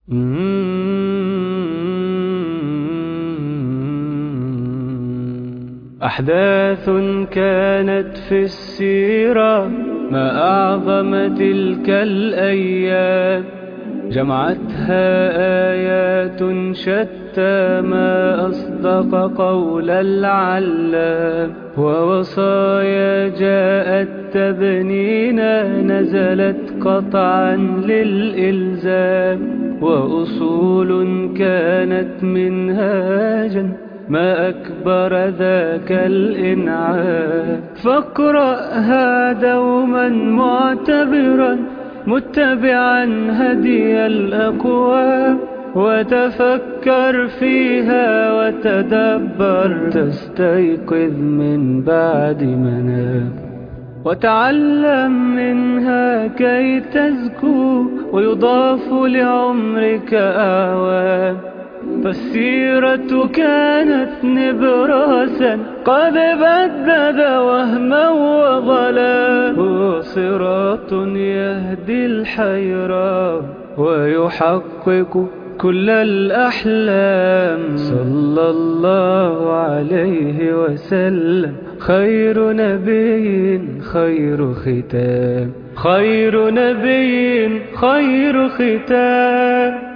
أحداث كانت في السيرة ما أعظم تلك الأيام جمعتها آيات شتى ما أصدق قول العلام ووصايا جاءت تبنينا نزلت قطعا للإلزام وأصول كانت منهاجا ما أكبر ذاك الإنعام فاقرأها دوما معتبرا متبعا هدي الأقوام وتفكر فيها وتدبر تستيقظ من بعد منام وتعلم منها كي تزكو ويضاف لعمرك أعوام فالسيرة كانت نبراسا قد بدد وهما وظلا هو صراط يهدي الحيرة ويحقق كل الأحلام صلى الله عليه وسلم خير نبي خير ختام خير نبي خير ختام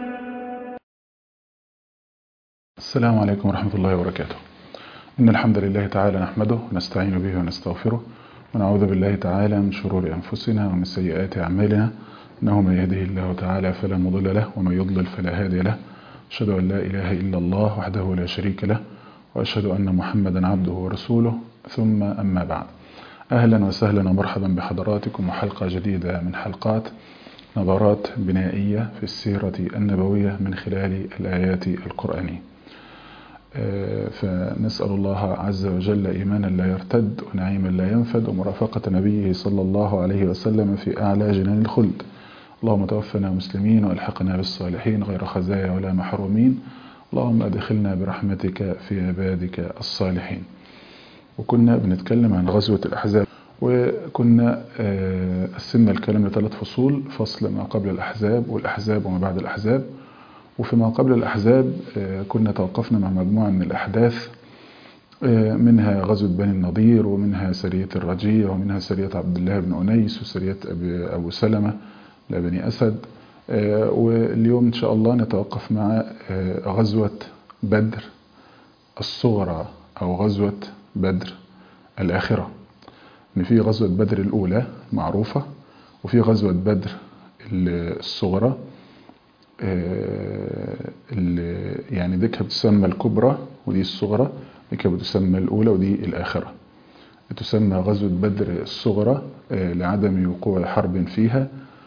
السلام عليكم ورحمة الله وبركاته إن الحمد لله تعالى نحمده ونستعين به ونستغفره ونعوذ بالله تعالى من شرور أنفسنا ومن سيئات أعمالنا إنه من يهده الله تعالى فلا مضل له ومن يضلل فلا هادي له أشهد أن لا إله إلا الله وحده لا شريك له وأشهد أن محمدا عبده ورسوله ثم أما بعد أهلا وسهلا ومرحبا بحضراتكم وحلقة جديدة من حلقات نظرات بنائية في السيرة النبوية من خلال الآيات القرآنية فنسأل الله عز وجل إيمانا لا يرتد ونعيما لا ينفد ومرافقة نبيه صلى الله عليه وسلم في أعلى جنان الخلد اللهم توفنا مسلمين والحقنا بالصالحين غير خزايا ولا محرومين اللهم أدخلنا برحمتك في عبادك الصالحين وكنا بنتكلم عن غزوة الأحزاب وكنا قسمنا الكلام لثلاث فصول فصل ما قبل الأحزاب والأحزاب وما بعد الأحزاب وفيما قبل الأحزاب كنا توقفنا مع مجموعة من الأحداث منها غزوة بني النضير ومنها سرية الرجيع ومنها سرية عبد الله بن أنيس وسرية أبو سلمة لبني أسد واليوم إن شاء الله نتوقف مع غزوة بدر الصغرى أو غزوة بدر الآخرة إن في غزوة بدر الأولى معروفة وفي غزوة بدر الصغرى يعني دي كانت بتسمى الكبرى ودي الصغرى دي كانت بتسمى الأولى ودي الآخرة تسمى غزوة بدر الصغرى لعدم وقوع حرب فيها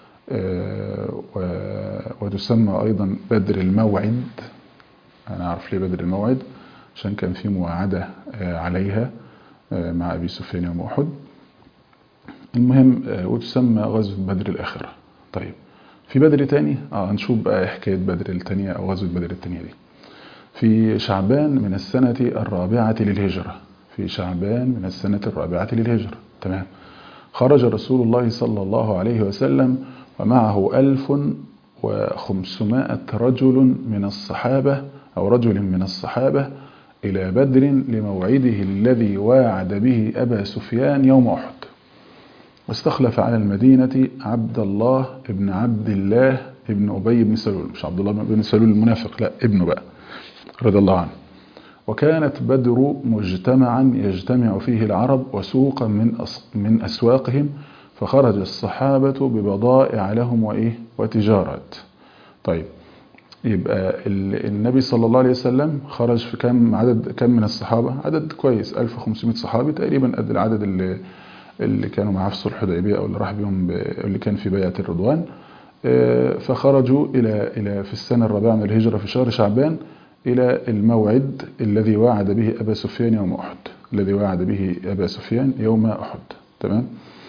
وتسمى أيضا بدر الموعد أنا أعرف ليه بدر الموعد عشان كان في مواعدة عليها مع أبي سفيان يوم أحد المهم وتسمى غزوة بدر الآخرة طيب في بدر تاني اه هنشوف بقى حكاية بدر التانية او غزوة بدر التانية دي في شعبان من السنة الرابعة للهجرة في شعبان من السنة الرابعة للهجرة تمام خرج رسول الله صلى الله عليه وسلم ومعه ألف وخمسمائة رجل من الصحابة أو رجل من الصحابة إلى بدر لموعده الذي واعد به أبا سفيان يوم أحد واستخلف على المدينة عبد الله ابن عبد الله ابن أبي بن سلول مش عبد الله بن سلول المنافق لا ابنه بقى رضي الله عنه وكانت بدر مجتمعا يجتمع فيه العرب وسوقا من من أسواقهم فخرج الصحابة ببضائع لهم وإيه وتجارات طيب يبقى النبي صلى الله عليه وسلم خرج في كم عدد كم من الصحابة عدد كويس 1500 صحابي تقريبا قد العدد اللي اللي كانوا معاه في صلح الحديبيه او اللي راح بيهم اللي كان في بيعه الرضوان فخرجوا الى الى في السنه الرابعه من الهجره في شهر شعبان الى الموعد الذي وعد به ابا سفيان يوم احد الذي وعد به ابا سفيان يوم احد تمام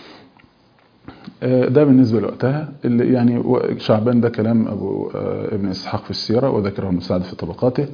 ده بالنسبه لوقتها اللي يعني شعبان ده كلام ابو ابن اسحاق في السيره وذكره ابن سعد في طبقاته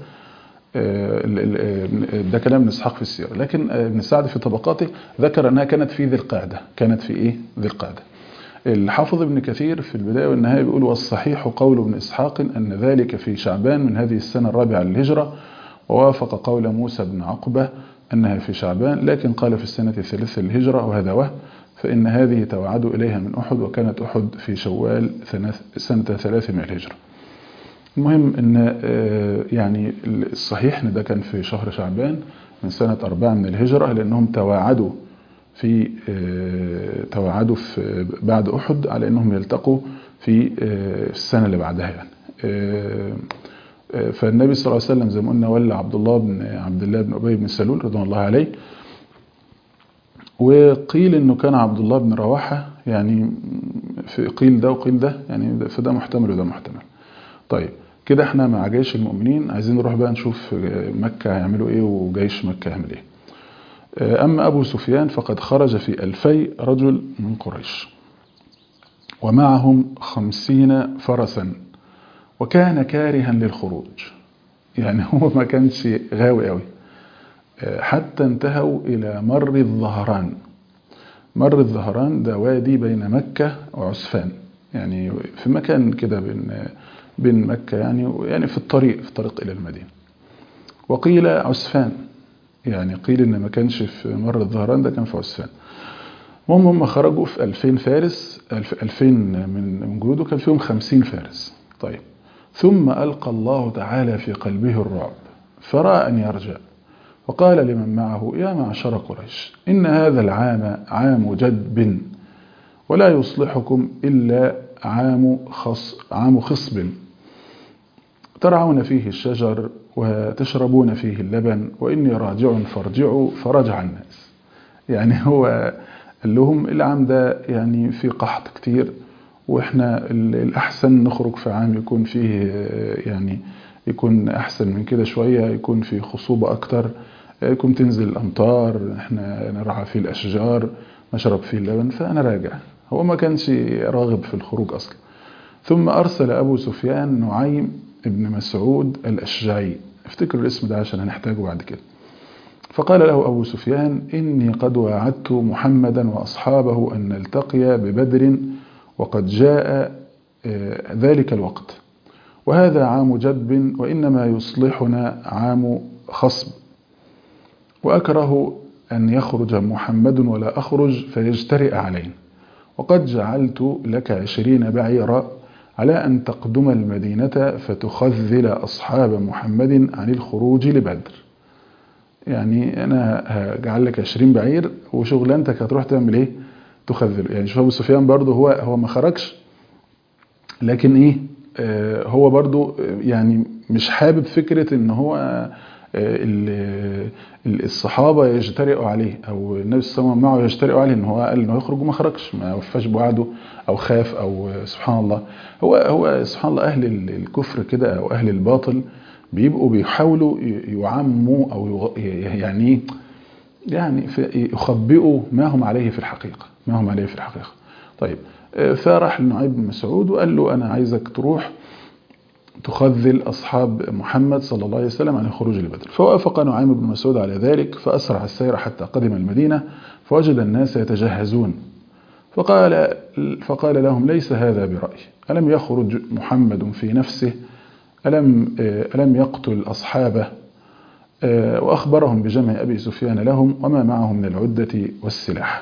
ده كلام ابن اسحاق في السيره لكن ابن سعد في طبقاته ذكر انها كانت في ذي القعده كانت في ايه ذي القعده الحافظ ابن كثير في البداية والنهاية بيقول والصحيح قول ابن إسحاق أن ذلك في شعبان من هذه السنة الرابعة للهجرة ووافق قول موسى بن عقبة أنها في شعبان لكن قال في السنة الثالثة للهجرة وهذا وهم فإن هذه توعدوا إليها من أحد وكانت أحد في شوال سنة ثلاث من الهجرة المهم أن يعني الصحيح أن ده كان في شهر شعبان من سنة أربعة من الهجرة لأنهم تواعدوا في تواعدوا في بعد أحد على أنهم يلتقوا في السنة اللي بعدها يعني فالنبي صلى الله عليه وسلم زي ما قلنا ولى عبد الله بن عبد الله بن أبي بن سلول رضوان الله عليه وقيل انه كان عبد الله بن رواحه يعني في قيل ده وقيل ده يعني فده محتمل وده محتمل طيب كده احنا مع جيش المؤمنين عايزين نروح بقى نشوف مكة هيعملوا ايه وجيش مكة هيعمل ايه اما ابو سفيان فقد خرج في الفي رجل من قريش ومعهم خمسين فرسا وكان كارها للخروج يعني هو ما كانش غاوي قوي حتى انتهوا إلى مر الظهران مر الظهران ده وادي بين مكة وعسفان يعني في مكان كده بين بين مكة يعني يعني في الطريق في الطريق إلى المدينة وقيل عسفان يعني قيل إن ما كانش في مر الظهران ده كان في عسفان المهم هم خرجوا في 2000 فارس 2000 من جنوده كان فيهم 50 فارس طيب ثم ألقى الله تعالى في قلبه الرعب فرأى أن يرجع وقال لمن معه يا معشر قريش إن هذا العام عام جدب ولا يصلحكم إلا عام, خص عام خصب ترعون فيه الشجر وتشربون فيه اللبن وإني راجع فارجعوا فرجع الناس يعني هو قال لهم العام ده يعني في قحط كتير وإحنا الأحسن نخرج في عام يكون فيه يعني يكون أحسن من كده شوية يكون فيه خصوبة أكتر يكون تنزل الأمطار احنا نرعى فيه الأشجار نشرب فيه اللبن فأنا راجع هو ما كانش راغب في الخروج أصلا ثم أرسل أبو سفيان نعيم ابن مسعود الأشجعي افتكروا الاسم ده عشان هنحتاجه بعد كده فقال له أبو سفيان إني قد وعدت محمدا وأصحابه أن نلتقي ببدر وقد جاء ذلك الوقت وهذا عام جدب وإنما يصلحنا عام خصب وأكره أن يخرج محمد ولا أخرج فيجترئ علينا وقد جعلت لك عشرين بعيرا على أن تقدم المدينة فتخذل أصحاب محمد عن الخروج لبدر يعني أنا هجعل لك عشرين بعير وشغلانتك هتروح تعمل إيه تخذل يعني شوف أبو سفيان برضه هو هو ما خرجش لكن إيه آه هو برضه يعني مش حابب فكرة إن هو الصحابة يجترئوا عليه أو النبي صلى الله عليه وسلم معه يجترئوا عليه إن هو قال إنه يخرج وما خرجش ما وفاش بوعده أو خاف أو سبحان الله هو هو سبحان الله أهل الكفر كده أو أهل الباطل بيبقوا بيحاولوا يعموا أو يعني يعني يخبئوا ما هم عليه في الحقيقة ما هم عليه في الحقيقة طيب فراح لنعيم بن مسعود وقال له أنا عايزك تروح تخذل أصحاب محمد صلى الله عليه وسلم عن الخروج لبدر فوافق نعيم بن مسعود على ذلك فأسرع السير حتى قدم المدينة فوجد الناس يتجهزون فقال, فقال لهم ليس هذا برأي ألم يخرج محمد في نفسه ألم, ألم يقتل أصحابه وأخبرهم بجمع أبي سفيان لهم وما معهم من العدة والسلاح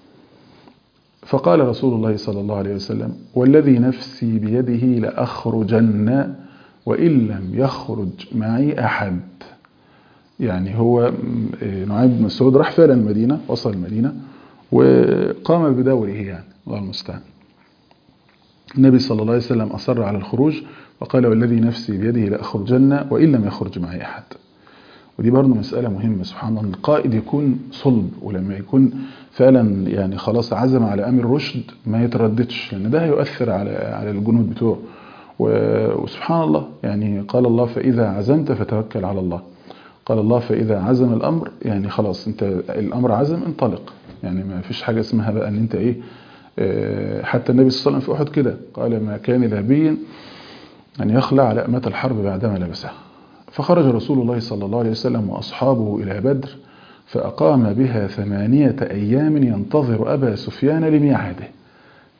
فقال رسول الله صلى الله عليه وسلم والذي نفسي بيده لأخرجن وإن لم يخرج معي أحد يعني هو نعيم بن مسعود راح فعلا المدينة وصل المدينة وقام بدوره يعني الله المستعان النبي صلى الله عليه وسلم أصر على الخروج وقال والذي نفسي بيده لأخرجن وإن لم يخرج معي أحد ودي برضه مسألة مهمة سبحان الله القائد يكون صلب ولما يكون فعلا يعني خلاص عزم على أمر رشد ما يترددش لأن ده هيؤثر على على الجنود بتوعه وسبحان الله يعني قال الله فإذا عزمت فتوكل على الله قال الله فإذا عزم الأمر يعني خلاص أنت الأمر عزم انطلق يعني ما فيش حاجة اسمها بقى أن أنت إيه حتى النبي صلى الله عليه وسلم في أحد كده قال ما كان لنبي أن يخلع على أمة الحرب بعدما لبسها فخرج رسول الله صلى الله عليه وسلم وأصحابه إلى بدر فأقام بها ثمانية أيام ينتظر أبا سفيان لميعاده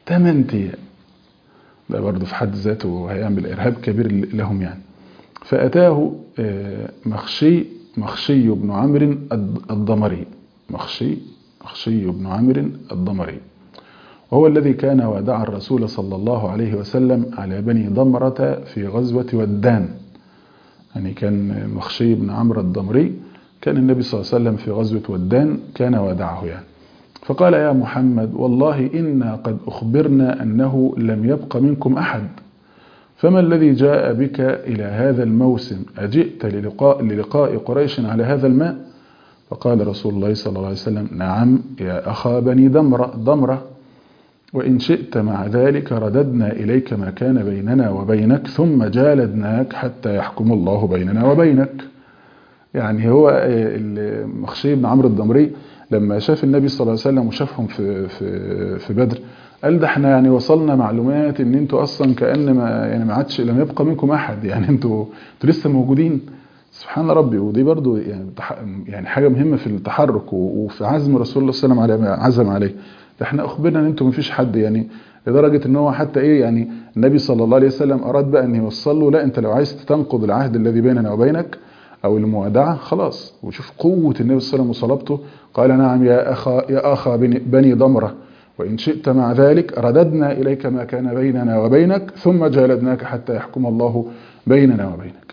8 ايام ده برضه في حد ذاته هيعمل ارهاب كبير لهم يعني فاتاه مخشي مخشي بن عمرو الضمري مخشي مخشي بن عمرو الضمري وهو الذي كان ودع الرسول صلى الله عليه وسلم على بني ضمرة في غزوة ودان يعني كان مخشي بن عمرو الضمري كان النبي صلى الله عليه وسلم في غزوة ودان كان ودعه يعني فقال يا محمد والله إنا قد أخبرنا أنه لم يبق منكم أحد فما الذي جاء بك إلى هذا الموسم أجئت للقاء, للقاء قريش على هذا الماء فقال رسول الله صلى الله عليه وسلم نعم يا أخا بني دمرة, ضمرة وإن شئت مع ذلك رددنا إليك ما كان بيننا وبينك ثم جالدناك حتى يحكم الله بيننا وبينك يعني هو المخشي بن عمرو الضمري لما شاف النبي صلى الله عليه وسلم وشافهم في في في بدر قال ده احنا يعني وصلنا معلومات ان انتوا اصلا كان ما يعني ما عادش لم يبقى منكم احد يعني انتوا انتوا لسه موجودين سبحان ربي ودي برضو يعني يعني حاجه مهمه في التحرك وفي عزم رسول الله صلى الله عليه وسلم على عزم عليه ده احنا اخبرنا ان انتوا ما فيش حد يعني لدرجه ان هو حتى ايه يعني النبي صلى الله عليه وسلم اراد بقى ان يوصل له لا انت لو عايز تنقض العهد الذي بيننا وبينك او الموادعه خلاص وشوف قوه النبي صلى الله عليه وسلم وصلابته قال نعم يا اخا يا اخا بني ضمره وإن شئت مع ذلك رددنا إليك ما كان بيننا وبينك ثم جالدناك حتى يحكم الله بيننا وبينك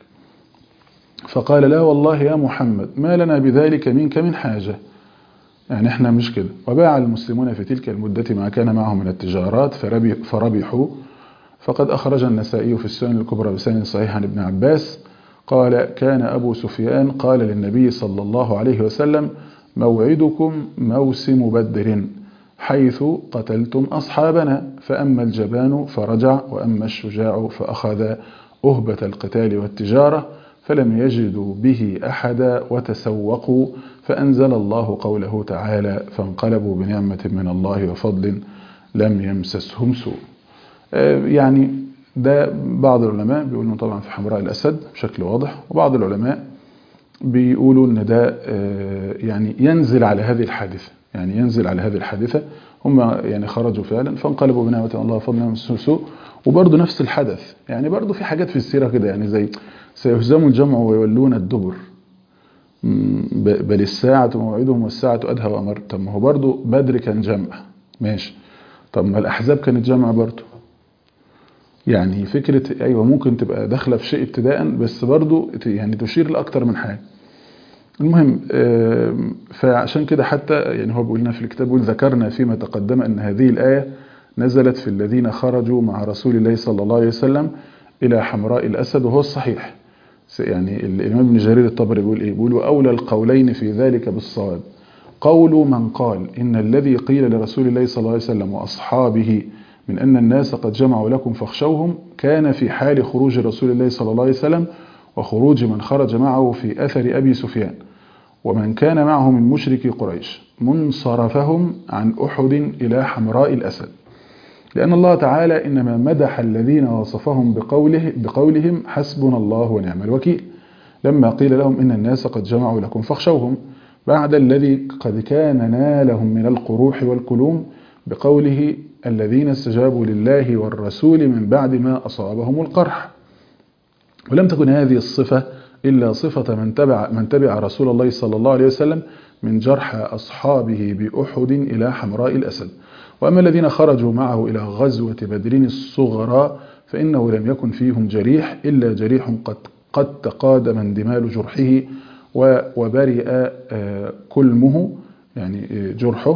فقال لا والله يا محمد ما لنا بذلك منك من حاجة يعني احنا مش كده وباع المسلمون في تلك المدة ما كان معهم من التجارات فربحوا فقد أخرج النسائي في السنن الكبرى بسند صحيح عن ابن عباس قال كان أبو سفيان قال للنبي صلى الله عليه وسلم موعدكم موسم بدر حيث قتلتم أصحابنا فأما الجبان فرجع وأما الشجاع فأخذ أهبة القتال والتجارة فلم يجدوا به أحدا وتسوقوا فأنزل الله قوله تعالى فانقلبوا بنعمة من الله وفضل لم يمسسهم سوء يعني ده بعض العلماء بيقولوا طبعا في حمراء الأسد بشكل واضح وبعض العلماء بيقولوا ان ده يعني ينزل على هذه الحادثة يعني ينزل على هذه الحادثة هم يعني خرجوا فعلا فانقلبوا بنعمة الله وفضل لم سوء وبرضه نفس الحدث يعني برضه في حاجات في السيرة كده يعني زي سيهزم الجمع ويولون الدبر بل الساعة موعدهم والساعة أدهى وأمر طب ما هو برضه بدر كان جمع ماشي طب ما الأحزاب كانت جمع برضه يعني فكرة أيوة ممكن تبقى داخلة في شيء ابتداء بس برضه يعني تشير لأكتر من حاجة المهم فعشان كده حتى يعني هو بيقول لنا في الكتاب بيقول ذكرنا فيما تقدم أن هذه الآية نزلت في الذين خرجوا مع رسول الله صلى الله عليه وسلم إلى حمراء الأسد وهو الصحيح يعني الإمام ابن جرير الطبري بيقول إيه بيقول أولى القولين في ذلك بالصواب قول من قال إن الذي قيل لرسول الله صلى الله عليه وسلم وأصحابه من أن الناس قد جمعوا لكم فاخشوهم كان في حال خروج رسول الله صلى الله عليه وسلم وخروج من خرج معه في أثر أبي سفيان ومن كان معه من مشرك قريش منصرفهم عن أحد إلى حمراء الأسد لأن الله تعالى إنما مدح الذين وصفهم بقوله بقولهم حسبنا الله ونعم الوكيل لما قيل لهم إن الناس قد جمعوا لكم فاخشوهم بعد الذي قد كان نالهم من القروح والكلوم بقوله الذين استجابوا لله والرسول من بعد ما أصابهم القرح ولم تكن هذه الصفة إلا صفة من تبع, من تبع رسول الله صلى الله عليه وسلم من جرح أصحابه بأحد إلى حمراء الأسد وأما الذين خرجوا معه إلى غزوة بدر الصغرى فإنه لم يكن فيهم جريح إلا جريح قد, قد تقادم اندمال جرحه وبرئ كلمه يعني جرحه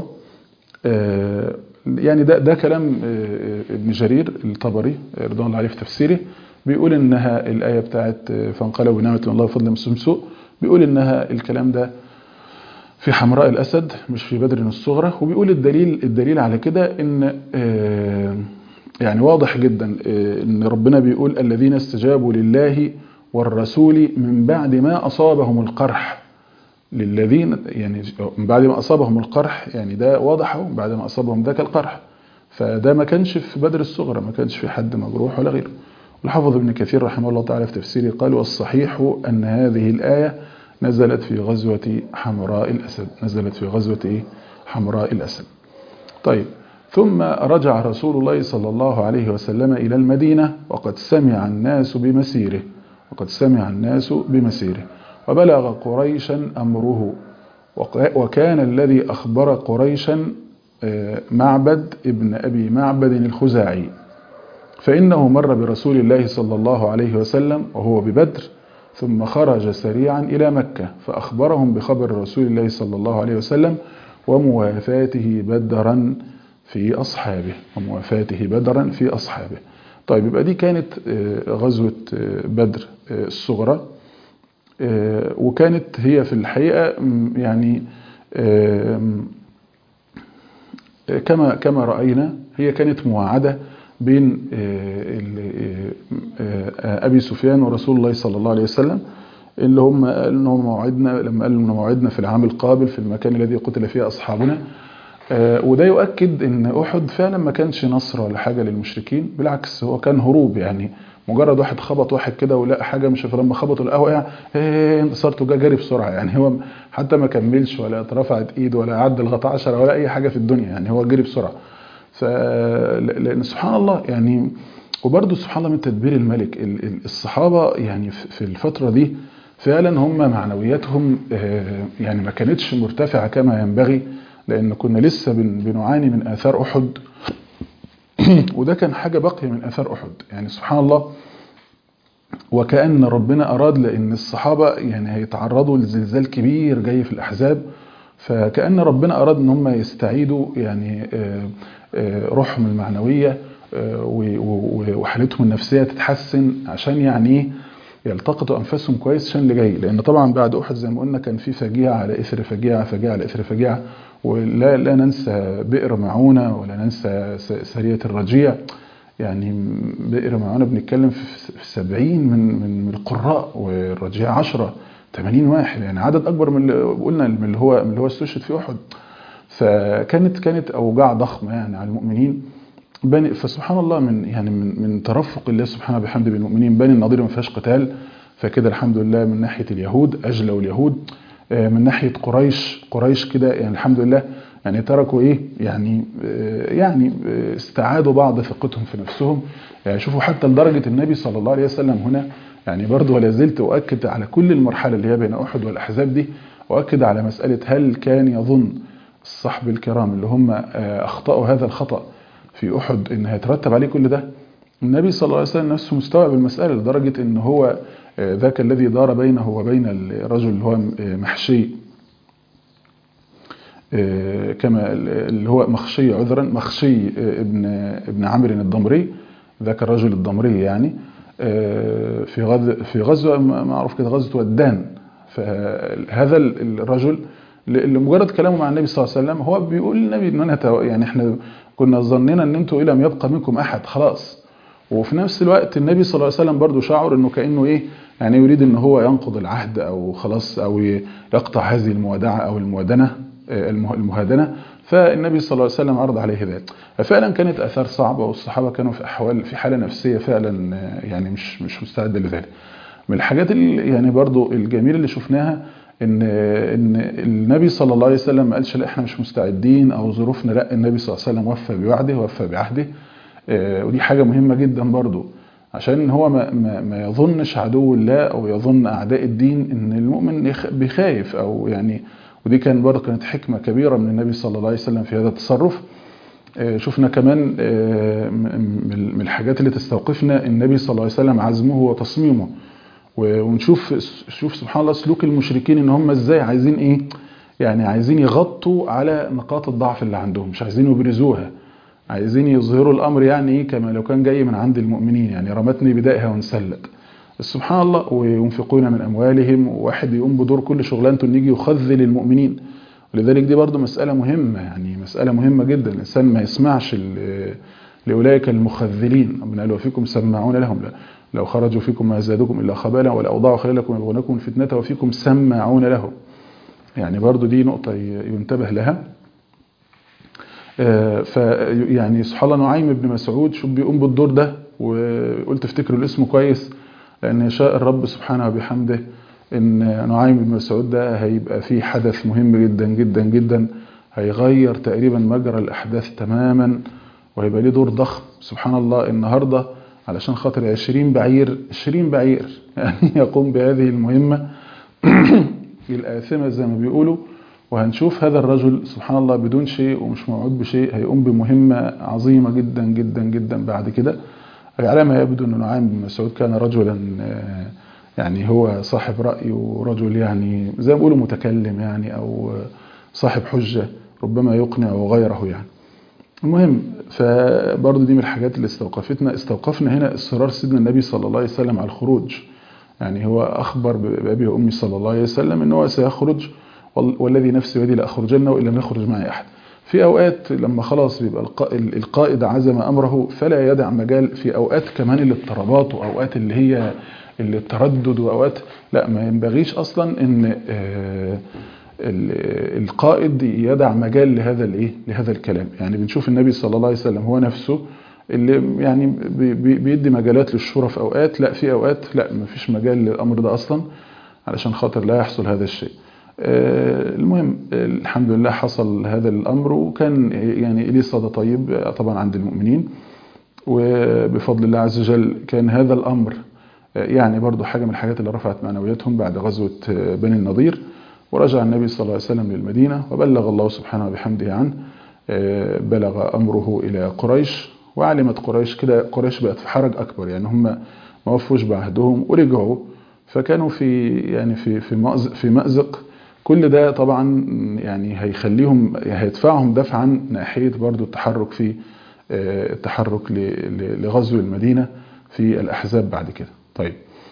يعني ده, ده كلام ابن جرير الطبري رضوان الله عليه في تفسيره بيقول انها الآية بتاعت فانقلبوا بنعمة الله وفضل مسلم سوء بيقول انها الكلام ده في حمراء الأسد مش في بدر الصغرى وبيقول الدليل الدليل على كده ان يعني واضح جدا ان ربنا بيقول الذين استجابوا لله والرسول من بعد ما أصابهم القرح للذين يعني من بعد ما أصابهم القرح يعني ده واضح بعد ما أصابهم ذاك القرح فده ما كانش في بدر الصغرى ما كانش في حد مجروح ولا غيره الحافظ ابن كثير رحمه الله تعالى في تفسيره قال والصحيح أن هذه الآية نزلت في غزوة حمراء الأسد نزلت في غزوة إيه؟ حمراء الأسد طيب ثم رجع رسول الله صلى الله عليه وسلم إلى المدينة وقد سمع الناس بمسيره وقد سمع الناس بمسيره وبلغ قريشا أمره وكان الذي أخبر قريشا معبد ابن أبي معبد الخزاعي فإنه مر برسول الله صلى الله عليه وسلم وهو ببدر ثم خرج سريعا إلى مكة فأخبرهم بخبر رسول الله صلى الله عليه وسلم وموافاته بدرا في أصحابه وموافاته بدرا في أصحابه طيب يبقى دي كانت غزوة بدر الصغرى وكانت هي في الحقيقة يعني كما كما رأينا هي كانت مواعدة بين أبي سفيان ورسول الله صلى الله عليه وسلم اللي هم انهم موعدنا لما قالوا ان موعدنا في العام القابل في المكان الذي قتل فيه اصحابنا وده يؤكد ان احد فعلا ما كانش نصر ولا حاجه للمشركين بالعكس هو كان هروب يعني مجرد واحد خبط واحد كده ولقى حاجه مش فلما خبطوا القهوه يعني ايه انتصرته جا جري بسرعه يعني هو حتى ما كملش ولا اترفعت ايد ولا عدى الغطاء 10 ولا اي حاجه في الدنيا يعني هو جري بسرعه ف لان سبحان الله يعني وبرده سبحان الله من تدبير الملك الصحابه يعني في الفتره دي فعلا هم معنوياتهم يعني ما كانتش مرتفعه كما ينبغي لان كنا لسه بنعاني من اثار احد وده كان حاجه باقيه من اثار احد يعني سبحان الله وكأن ربنا أراد لأن الصحابة يعني هيتعرضوا لزلزال كبير جاي في الأحزاب فكأن ربنا أراد أن هم يستعيدوا يعني روحهم المعنوية وحالتهم النفسية تتحسن عشان يعني يلتقطوا أنفسهم كويس عشان اللي جاي لأن طبعا بعد أحد زي ما قلنا كان في فجيعة على إثر فجيعة فجيعة على إثر فجيعة ولا لا ننسى بئر معونة ولا ننسى سرية الرجيع يعني بئر معونة بنتكلم في سبعين من من القراء والرجيع عشرة 80 واحد يعني عدد اكبر من اللي قلنا من اللي هو من اللي هو استشهد في احد فكانت كانت اوجاع ضخمه يعني على المؤمنين بني فسبحان الله من يعني من من ترفق الله سبحانه بحمده بالمؤمنين بني النضير ما فيهاش قتال فكده الحمد لله من ناحيه اليهود اجلوا اليهود من ناحيه قريش قريش كده يعني الحمد لله يعني تركوا ايه يعني يعني استعادوا بعض ثقتهم في نفسهم يعني شوفوا حتى لدرجه النبي صلى الله عليه وسلم هنا يعني برضه ولا زلت أؤكد على كل المرحلة اللي هي بين أحد والأحزاب دي أؤكد على مسألة هل كان يظن الصحب الكرام اللي هم أخطأوا هذا الخطأ في أحد إن هيترتب عليه كل ده النبي صلى الله عليه وسلم نفسه مستوعب المسألة لدرجة إن هو ذاك الذي دار بينه وبين الرجل اللي هو محشي كما اللي هو مخشي عذرا مخشي ابن ابن عمرو الضمري ذاك الرجل الضمري يعني في غزو في غزوه معروف كده غزوه ودان فهذا الرجل لمجرد كلامه مع النبي صلى الله عليه وسلم هو بيقول للنبي ان انا يعني احنا كنا ظننا ان انتوا لم يبقى منكم احد خلاص وفي نفس الوقت النبي صلى الله عليه وسلم برضه شعر انه كانه ايه يعني يريد ان هو ينقض العهد او خلاص او يقطع هذه الموادعه او الموادنه المهادنه فالنبي صلى الله عليه وسلم عرض عليه ذلك ففعلا كانت اثار صعبه والصحابه كانوا في احوال في حاله نفسيه فعلا يعني مش مش مستعده لذلك من الحاجات اللي يعني برضو الجميله اللي شفناها ان ان النبي صلى الله عليه وسلم ما قالش لا احنا مش مستعدين او ظروفنا لا النبي صلى الله عليه وسلم وفى بوعده وفى بعهده ودي حاجه مهمه جدا برضو عشان هو ما, ما, ما يظنش عدو الله او يظن اعداء الدين ان المؤمن بيخايف او يعني ودي كان برضه كانت حكمة كبيرة من النبي صلى الله عليه وسلم في هذا التصرف شفنا كمان من الحاجات اللي تستوقفنا النبي صلى الله عليه وسلم عزمه وتصميمه ونشوف شوف سبحان الله سلوك المشركين ان هم ازاي عايزين ايه يعني عايزين يغطوا على نقاط الضعف اللي عندهم مش عايزين يبرزوها عايزين يظهروا الامر يعني ايه كما لو كان جاي من عند المؤمنين يعني رمتني بدائها وانسلت سبحان الله وينفقون من أموالهم وواحد يقوم بدور كل شغلانته ان يجي يخذل المؤمنين ولذلك دي برضو مسألة مهمة يعني مسألة مهمة جدا الإنسان ما يسمعش لأولئك المخذلين ربنا قال وفيكم سماعون لهم لو خرجوا فيكم ما زادوكم إلا خبالا ولا أوضعوا خلالكم يبغونكم الفتنة وفيكم سماعون لهم يعني برضو دي نقطة ينتبه لها فيعني سبحان الله نعيم بن مسعود شو بيقوم بالدور ده وقلت افتكروا الاسم كويس لأن يشاء الرب سبحانه وبحمده إن نعيم بن مسعود ده هيبقى فيه حدث مهم جدا جدا جدا هيغير تقريبا مجرى الأحداث تماما وهيبقى ليه دور ضخم سبحان الله النهاردة علشان خاطر 20 بعير 20 بعير يعني يقوم بهذه المهمة الآثمة زي ما بيقولوا وهنشوف هذا الرجل سبحان الله بدون شيء ومش موعود بشيء هيقوم بمهمة عظيمة جدا جدا جدا بعد كده على ما يبدو أن نعيم بن مسعود كان رجلا يعني هو صاحب رأي ورجل يعني زي ما بيقولوا متكلم يعني أو صاحب حجة ربما يقنع غيره يعني المهم فبرضه دي من الحاجات اللي استوقفتنا استوقفنا هنا اصرار سيدنا النبي صلى الله عليه وسلم على الخروج يعني هو أخبر بأبي وأمي صلى الله عليه وسلم أنه سيخرج والذي نفسي بيدي لأخرجنه وإن لم يخرج معي أحد في أوقات لما خلاص بيبقى القائد عزم أمره فلا يدع مجال في أوقات كمان الاضطرابات وأوقات اللي هي اللي التردد وأوقات لا ما ينبغيش أصلا أن القائد يدع مجال لهذا الايه لهذا الكلام يعني بنشوف النبي صلى الله عليه وسلم هو نفسه اللي يعني بيدي مجالات للشورى في اوقات لا في اوقات لا ما فيش مجال للامر ده اصلا علشان خاطر لا يحصل هذا الشيء المهم الحمد لله حصل هذا الامر وكان يعني ليه صدى طيب طبعا عند المؤمنين وبفضل الله عز وجل كان هذا الامر يعني برضو حاجه من الحاجات اللي رفعت معنوياتهم بعد غزوه بني النضير ورجع النبي صلى الله عليه وسلم للمدينة وبلغ الله سبحانه وبحمده عنه بلغ أمره إلى قريش وعلمت قريش كده قريش بقت في حرج أكبر يعني هم ما وفوش بعهدهم ورجعوا فكانوا في يعني في في مأزق, في مأزق كل ده طبعا يعني هيخليهم هيدفعهم دفعا ناحية برضو التحرك في التحرك لغزو المدينة في الأحزاب بعد كده طيب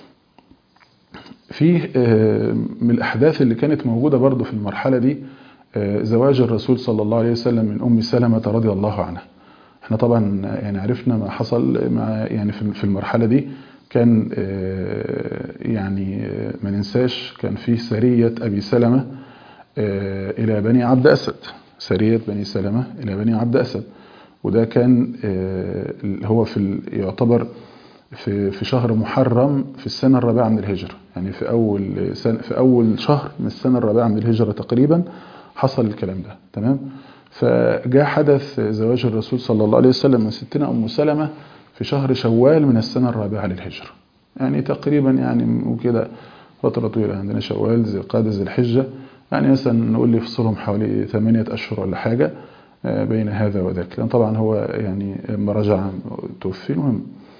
في من الأحداث اللي كانت موجودة برضو في المرحلة دي زواج الرسول صلى الله عليه وسلم من أم سلمة رضي الله عنها احنا طبعا يعني عرفنا ما حصل مع يعني في المرحلة دي كان يعني ما ننساش كان في سرية أبي سلمة إلى بني عبد أسد سرية بني سلمة إلى بني عبد أسد وده كان هو في يعتبر في في شهر محرم في السنة الرابعة من الهجرة يعني في أول سنة في أول شهر من السنة الرابعة من الهجرة تقريبا حصل الكلام ده تمام فجاء حدث زواج الرسول صلى الله عليه وسلم من ستنا أم سلمة في شهر شوال من السنة الرابعة للهجرة يعني تقريبا يعني وكده فترة طويلة عندنا شوال ذي القعدة ذي الحجة يعني مثلا نقول لي يفصلهم حوالي ثمانية أشهر ولا حاجة بين هذا وذاك لأن طبعا هو يعني لما رجع توفي المهم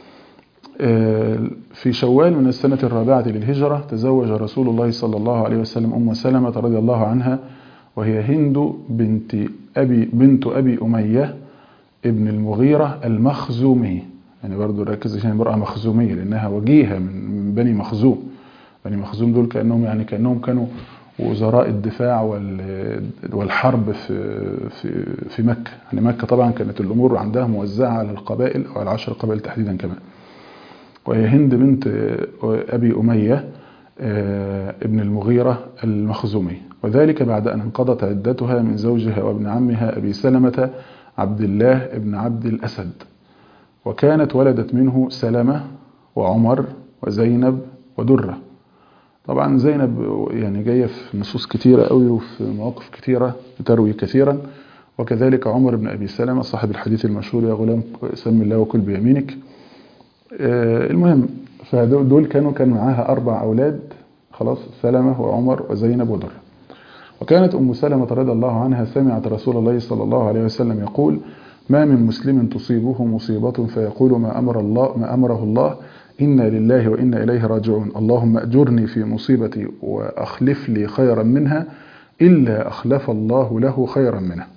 في شوال من السنة الرابعة للهجرة تزوج رسول الله صلى الله عليه وسلم أم سلمة رضي الله عنها وهي هند بنت أبي بنت أبي أمية ابن المغيرة المخزومي يعني برضو ركز عشان امرأة مخزومية لأنها وجيهة من بني مخزوم بني مخزوم دول كأنهم يعني كأنهم كانوا وزراء الدفاع والحرب في في في مكة يعني مكة طبعا كانت الأمور عندها موزعة على القبائل أو على العشر قبائل تحديدا كمان وهي هند بنت أبي أمية ابن المغيرة المخزومي وذلك بعد أن انقضت عدتها من زوجها وابن عمها أبي سلمة عبد الله ابن عبد الأسد وكانت ولدت منه سلمة وعمر وزينب ودرة طبعا زينب يعني جاية في نصوص كتيرة قوي وفي مواقف كتيرة بتروي كثيرا وكذلك عمر بن أبي سلمة صاحب الحديث المشهور يا غلام سم الله وكل بيمينك المهم فدول كانوا كان معاها أربع أولاد خلاص سلمة وعمر وزينب ودر وكانت أم سلمة رضي الله عنها سمعت رسول الله صلى الله عليه وسلم يقول ما من مسلم تصيبه مصيبة فيقول ما أمر الله ما أمره الله إنا لله وإنا إليه راجعون اللهم أجرني في مصيبتي وأخلف لي خيرا منها إلا أخلف الله له خيرا منها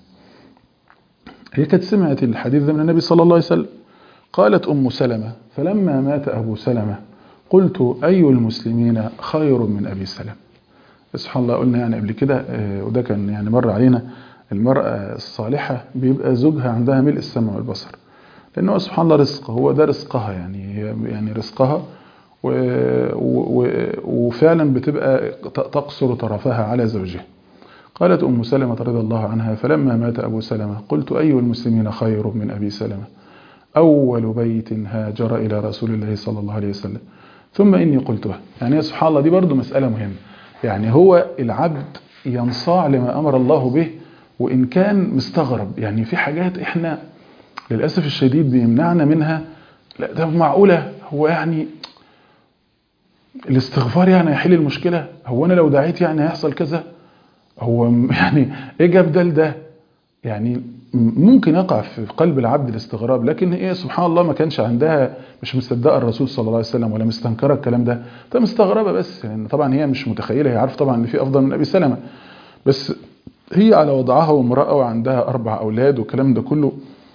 هي كانت سمعت الحديث ده من النبي صلى الله عليه وسلم قالت أم سلمة فلما مات أبو سلمة قلت أي المسلمين خير من أبي سلمة سبحان الله قلنا يعني قبل كده وده كان يعني مر علينا المرأة الصالحة بيبقى زوجها عندها ملء السمع والبصر لأنه سبحان الله رزق هو ده رزقها يعني هي يعني رزقها و و وفعلا بتبقى تقصر طرفها على زوجها قالت أم سلمة رضي الله عنها فلما مات أبو سلمة قلت أي المسلمين خير من أبي سلمة أول بيت هاجر إلى رسول الله صلى الله عليه وسلم ثم إني قلتها يعني سبحان الله دي برضو مسألة مهمة يعني هو العبد ينصاع لما أمر الله به وإن كان مستغرب يعني في حاجات إحنا للأسف الشديد بيمنعنا منها لا ده معقولة هو يعني الاستغفار يعني هيحل المشكلة هو أنا لو دعيت يعني هيحصل كذا هو يعني إيه جاب ده لده يعني ممكن يقع في قلب العبد الاستغراب لكن هي سبحان الله ما كانش عندها مش مصدقه الرسول صلى الله عليه وسلم ولا مستنكره الكلام ده طب مستغربه بس لان يعني طبعا هي مش متخيله هي عارفه طبعا ان في افضل من ابي سلمه بس هي على وضعها وامراه وعندها اربع اولاد والكلام ده كله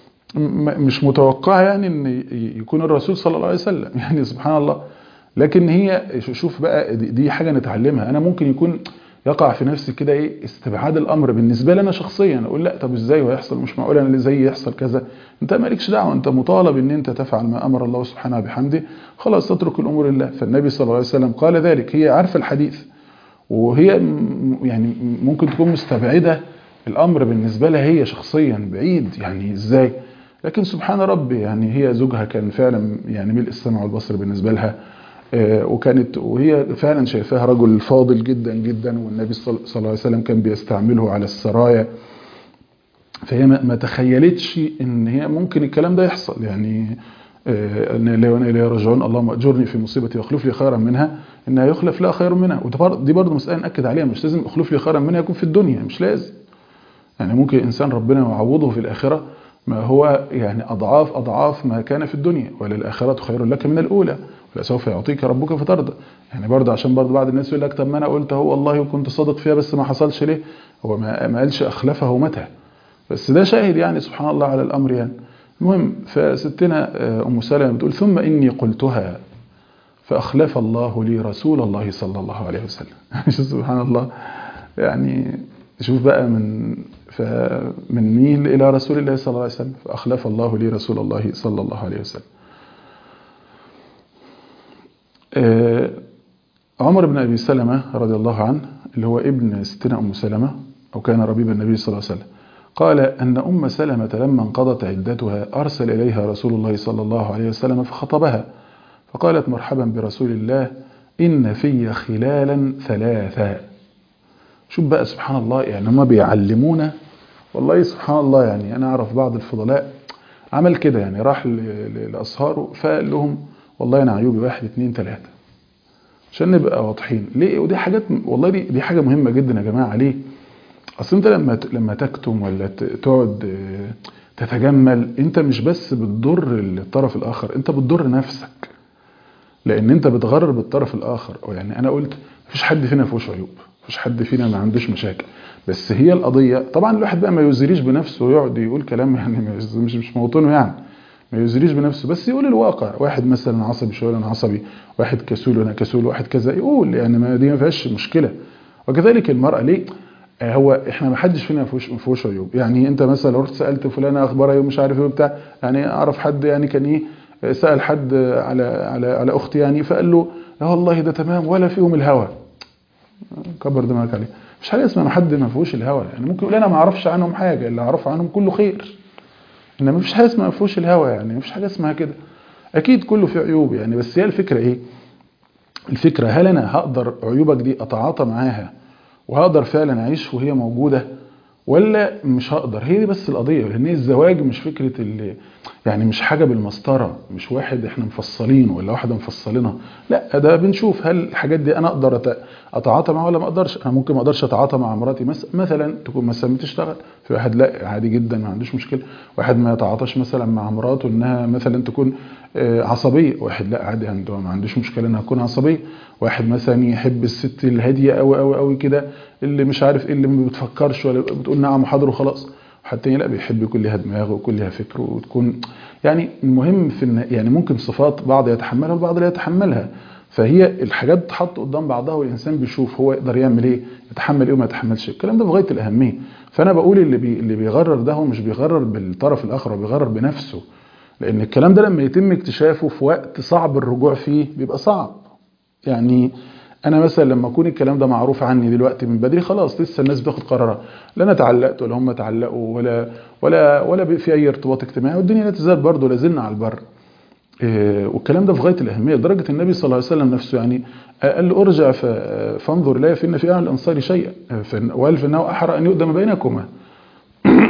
مش متوقعه يعني ان يكون الرسول صلى الله عليه وسلم يعني سبحان الله لكن هي شوف بقى دي حاجه نتعلمها انا ممكن يكون يقع في نفسي كده ايه استبعاد الامر بالنسبه لي انا شخصيا اقول لا طب ازاي وهيحصل مش معقول انا اللي زي يحصل كذا انت مالكش دعوه انت مطالب ان انت تفعل ما امر الله سبحانه بحمده خلاص تترك الامور لله فالنبي صلى الله عليه وسلم قال ذلك هي عارفه الحديث وهي يعني ممكن تكون مستبعده الامر بالنسبه لها هي شخصيا بعيد يعني ازاي لكن سبحان ربي يعني هي زوجها كان فعلا يعني ملء السمع والبصر بالنسبه لها وكانت وهي فعلا شايفاها رجل فاضل جدا جدا والنبي صلى الله عليه وسلم كان بيستعمله على السرايا فهي ما تخيلتش ان هي ممكن الكلام ده يحصل يعني ان لا وانا اليه راجعون اللهم اجرني في مصيبتي واخلف لي خيرا منها انها يخلف لها خير منها ودي برضه مساله ناكد عليها مش لازم اخلف لي خيرا منها يكون في الدنيا مش لازم يعني ممكن انسان ربنا يعوضه في الاخره ما هو يعني اضعاف اضعاف ما كان في الدنيا وللاخره خير لك من الاولى سوف يعطيك ربك فترضى يعني برضه عشان برضه بعض الناس يقول لك طب ما انا قلت اهو والله وكنت صادق فيها بس ما حصلش ليه هو ما ما قالش اخلفه متى بس ده شاهد يعني سبحان الله على الامر يعني المهم فستنا ام سلمة بتقول ثم اني قلتها فاخلف الله لي رسول الله صلى الله عليه وسلم سبحان الله يعني شوف بقى من فمن ميل الى رسول الله صلى الله عليه وسلم فاخلف الله لي رسول الله صلى الله عليه وسلم عمر بن أبي سلمة رضي الله عنه اللي هو ابن ستنا أم سلمة أو كان ربيب النبي صلى الله عليه وسلم قال أن أم سلمة لما انقضت عدتها أرسل إليها رسول الله صلى الله عليه وسلم فخطبها فقالت مرحبا برسول الله إن في خلالا ثلاثة شوف بقى سبحان الله يعني هم بيعلمونا والله سبحان الله يعني أنا أعرف بعض الفضلاء عمل كده يعني راح لأصهاره فقال لهم والله انا عيوبي واحد اتنين تلاتة عشان نبقى واضحين ليه ودي حاجات والله دي, دي حاجة مهمة جدا يا جماعة ليه اصل انت لما لما تكتم ولا تقعد تتجمل انت مش بس بتضر الطرف الاخر انت بتضر نفسك لان انت بتغرر بالطرف الاخر او يعني انا قلت مفيش حد فينا فيهوش عيوب مفيش حد فينا ما عندوش مشاكل بس هي القضية طبعا الواحد بقى ما يزريش بنفسه ويقعد يقول كلام يعني مش مش موطنه يعني ما يزريش بنفسه بس يقول الواقع واحد مثلا عصبي شويه انا عصبي واحد كسول وانا كسول واحد كذا يقول يعني ما دي ما فيهاش مشكله وكذلك المراه ليه هو احنا ما حدش فينا ما فيهوش عيوب يعني انت مثلا لو رحت سالت فلانه اخبارها ايه ومش عارف ايه وبتاع يعني اعرف حد يعني كان ايه سال حد على على على اختي يعني فقال له لا والله ده تمام ولا فيهم الهوى كبر دماغك عليه مش حاجه اسمها حد ما فيهوش الهوى يعني ممكن يقول انا ما اعرفش عنهم حاجه اللي اعرفه عنهم كله خير ان مفيش حاجه اسمها مفهوش الهوى يعني مفيش حاجه اسمها كده اكيد كله فيه عيوب يعني بس هي الفكره ايه الفكره هل انا هقدر عيوبك دي اتعاطى معاها وهقدر فعلا اعيش وهي موجوده ولا مش هقدر هي دي بس القضيه لان الزواج مش فكره اللي يعني مش حاجه بالمسطره مش واحد احنا مفصلينه ولا واحده مفصلينها لا ده بنشوف هل الحاجات دي انا اقدر اتعاطى معاها ولا ما اقدرش انا ممكن ما اقدرش اتعاطى مع مراتي مثلا تكون مثلا بتشتغل في واحد لا عادي جدا ما عندوش مشكله واحد ما يتعاطاش مثلا مع مراته انها مثلا تكون عصبيه واحد لا عادي عنده ما عندوش مشكله انها تكون عصبيه واحد مثلا يحب الست الهاديه قوي قوي قوي كده اللي مش عارف ايه اللي ما بتفكرش ولا بتقول نعم وحاضر وخلاص حد تاني لا بيحب يكون ليها دماغ ويكون ليها فكر وتكون يعني المهم في يعني ممكن صفات بعض يتحملها والبعض لا يتحملها فهي الحاجات بتتحط قدام بعضها والانسان بيشوف هو يقدر يعمل ايه يتحمل ايه وما يتحملش الكلام ده بغايه الاهميه فانا بقول اللي بي اللي بيغرر ده هو مش بيغرر بالطرف الاخر هو بيغرر بنفسه لان الكلام ده لما يتم اكتشافه في وقت صعب الرجوع فيه بيبقى صعب يعني انا مثلا لما اكون الكلام ده معروف عني دلوقتي من بدري خلاص لسه الناس بتاخد قرارها لا انا اتعلقت ولا هم اتعلقوا ولا ولا ولا في اي ارتباط اجتماعي والدنيا لا تزال برضه لازلنا على البر إيه والكلام ده في غايه الاهميه لدرجه النبي صلى الله عليه وسلم نفسه يعني قال له ارجع فانظر لا فان في اهل الانصار شيئا وقال فانه احرى ان يؤدم بينكما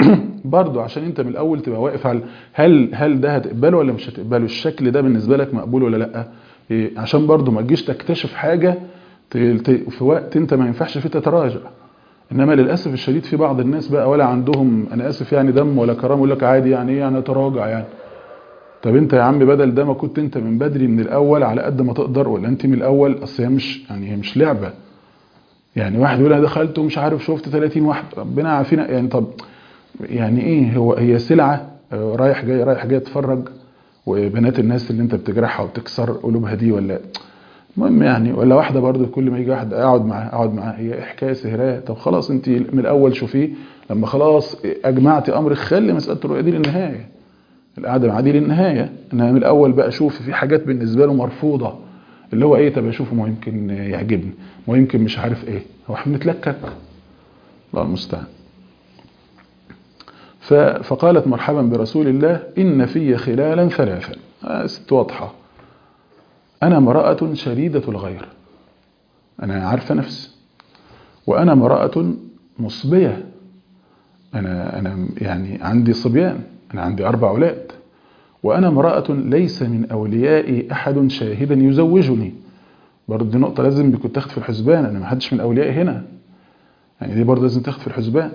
برضو عشان انت من الاول تبقى واقف على هل هل ده هتقبله ولا مش هتقبله الشكل ده بالنسبه لك مقبول ولا لا إيه عشان برضو ما تجيش تكتشف حاجه ت- ت- في وقت انت ما ينفعش فيه تتراجع انما للاسف الشديد في بعض الناس بقى ولا عندهم انا اسف يعني دم ولا كرام يقول لك عادي يعني ايه يعني اتراجع يعني طب انت يا عم بدل ده ما كنت انت من بدري من الاول على قد ما تقدر ولا انت من الاول اصل هي مش يعني هي مش لعبه يعني واحد يقول انا دخلت ومش عارف شفت 30 واحد ربنا عافينا يعني طب يعني ايه هو هي سلعه آه، رايح جاي رايح جاي اتفرج وبنات الناس اللي انت بتجرحها وبتكسر قلوبها دي ولا المهم يعني ولا واحده برضو كل ما يجي واحد اقعد معاه اقعد معاه هي حكايه سهريه طب خلاص انت من الاول شوفيه لما خلاص اجمعتي امرك خلي مساله الرؤيه دي للنهايه القعده معاه دي للنهايه انها من الاول بقى شوف في حاجات بالنسبه له مرفوضه اللي هو ايه طب اشوفه ما يمكن يعجبني ما يمكن مش عارف ايه هو احنا بنتلكك الله المستعان ف- فقالت مرحبا برسول الله إن في خلالا ثلاثا آه، ست واضحة أنا امرأة شديدة الغير أنا عارفة نفسي وأنا امرأة مصبية أنا أنا يعني عندي صبيان أنا عندي أربع أولاد وأنا امرأة ليس من أوليائي أحد شاهدا يزوجني برضه دي نقطة لازم بيكون تاخد في الحسبان أنا ما حدش من أوليائي هنا يعني دي برضه لازم تاخد في الحسبان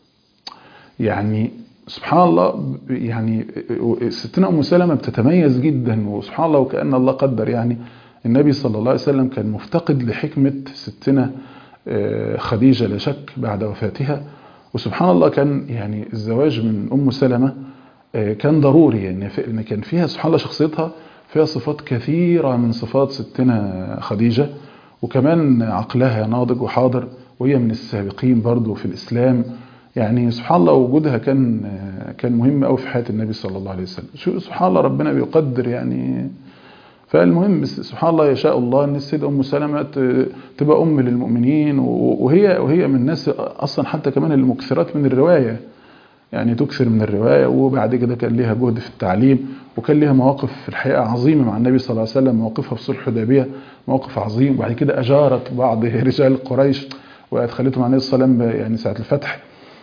يعني سبحان الله ب- يعني ستنا ام سلمة بتتميز جدا وسبحان الله وكأن الله قدر يعني النبي صلى الله عليه وسلم كان مفتقد لحكمة ستنا آه، خديجة لا شك بعد وفاتها وسبحان الله كان يعني الزواج من ام سلمة آه، كان ضروري يعني في- ان كان فيها سبحان الله شخصيتها فيها صفات كثيرة من صفات ستنا خديجة وكمان عقلها ناضج وحاضر وهي من السابقين برضو في الإسلام يعني سبحان الله وجودها كان كان مهم قوي في حياة النبي صلى الله عليه وسلم شو سبحان الله ربنا بيقدر يعني فالمهم بس سبحان الله يشاء الله ان السيدة ام سلمة ت- تبقى ام للمؤمنين و- وهي وهي من الناس اصلا حتى كمان المكثرات من الروايه يعني تكثر من الروايه وبعد كده كان ليها جهد في التعليم وكان ليها مواقف في الحقيقه عظيمه مع النبي صلى الله عليه وسلم مواقفها في صلح الحديبيه موقف عظيم وبعد كده اجارت بعض رجال قريش وادخلتهم عليه السلام يعني ساعه الفتح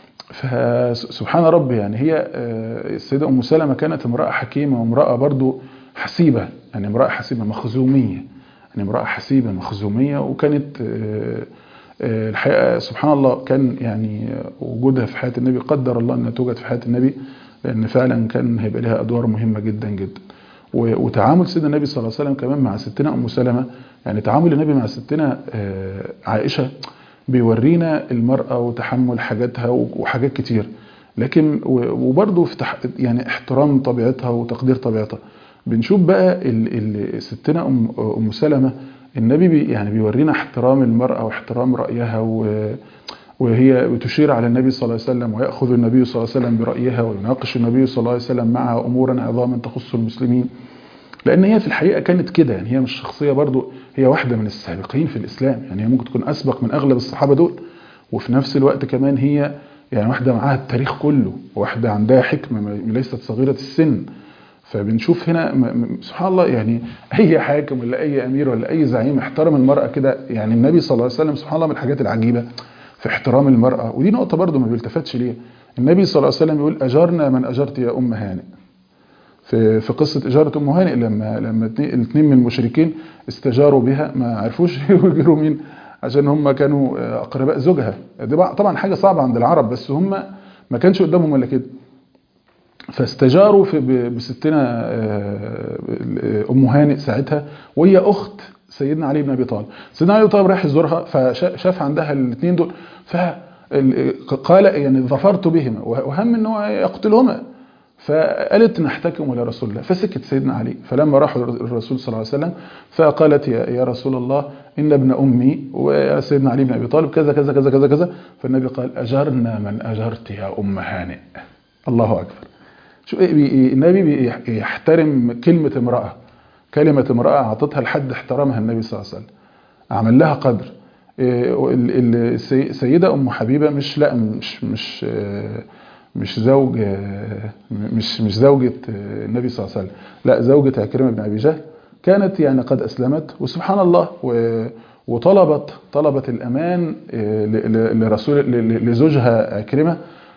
فسبحان ربي يعني هي آه، السيدة أم سلمة كانت امرأة حكيمة وامرأة برضو حسيبة يعني امرأة حسيبة مخزومية يعني امرأة حسيبة مخزومية وكانت آه، آه، الحقيقة سبحان الله كان يعني وجودها في حياة النبي قدر الله أنها توجد في حياة النبي لأن فعلا كان هيبقى لها أدوار مهمة جدا جدا و- وتعامل سيدنا النبي صلى الله عليه وسلم كمان مع ستنا أم سلمة يعني تعامل النبي مع ستنا آه، عائشة بيورينا المرأة وتحمل حاجاتها وحاجات كتير لكن و- وبرضه في تح يعني احترام طبيعتها وتقدير طبيعتها بنشوف بقى ال- ال- ستنا ام ام سلمة النبي بي يعني بيورينا احترام المرأة واحترام رأيها و- وهي بتشير على النبي صلى الله عليه وسلم ويأخذ النبي صلى الله عليه وسلم برأيها ويناقش النبي صلى الله عليه وسلم معها أمورا عظاما تخص المسلمين لان هي في الحقيقه كانت كده يعني هي مش شخصيه برضو هي واحده من السابقين في الاسلام يعني هي ممكن تكون اسبق من اغلب الصحابه دول وفي نفس الوقت كمان هي يعني واحده معاها التاريخ كله واحده عندها حكمه ما- ليست صغيره السن فبنشوف هنا م- م- سبحان الله يعني اي حاكم ولا اي امير ولا اي زعيم احترم المراه كده يعني النبي صلى الله عليه وسلم سبحان الله من الحاجات العجيبه في احترام المراه ودي نقطه برضو ما بيلتفتش ليها النبي صلى الله عليه وسلم يقول اجرنا من اجرت يا ام هانئ في في قصة إجارة أم هانئ لما لما الاثنين من المشركين استجاروا بها ما عرفوش يجروا مين عشان هم كانوا آه، أقرباء زوجها دي بقى- طبعا حاجة صعبة عند العرب بس هم ما كانش قدامهم إلا كده فاستجاروا في ب- بستنا آه، أم هانئ ساعتها وهي أخت سيدنا علي بن أبي طالب سيدنا علي بن أبي طالب راح يزورها فشاف عندها الاثنين دول فقال يعني ظفرت بهما وهم ان هو يقتلهما فقالت نحتكم الى رسول الله فسكت سيدنا علي فلما راحوا الرسول صلى الله عليه وسلم فقالت يا, يا رسول الله ان ابن امي وسيدنا علي بن ابي طالب كذا كذا كذا كذا كذا فالنبي قال اجرنا من اجرت يا ام هانئ الله اكبر شو إيه بي- النبي بي- يحترم كلمه امراه كلمه امراه اعطتها لحد احترمها النبي صلى الله عليه وسلم عمل لها قدر إيه، ال- ال- السي- السيده ام حبيبه مش لا مش مش آه، مش زوج آه، مش مش زوجة آه، النبي صلى الله عليه وسلم لا زوجة عكرمة بن أبي جهل كانت يعني قد أسلمت وسبحان الله و- وطلبت طلبت الأمان آه، ل- ل- لرسول ل- ل- لزوجها عكرمة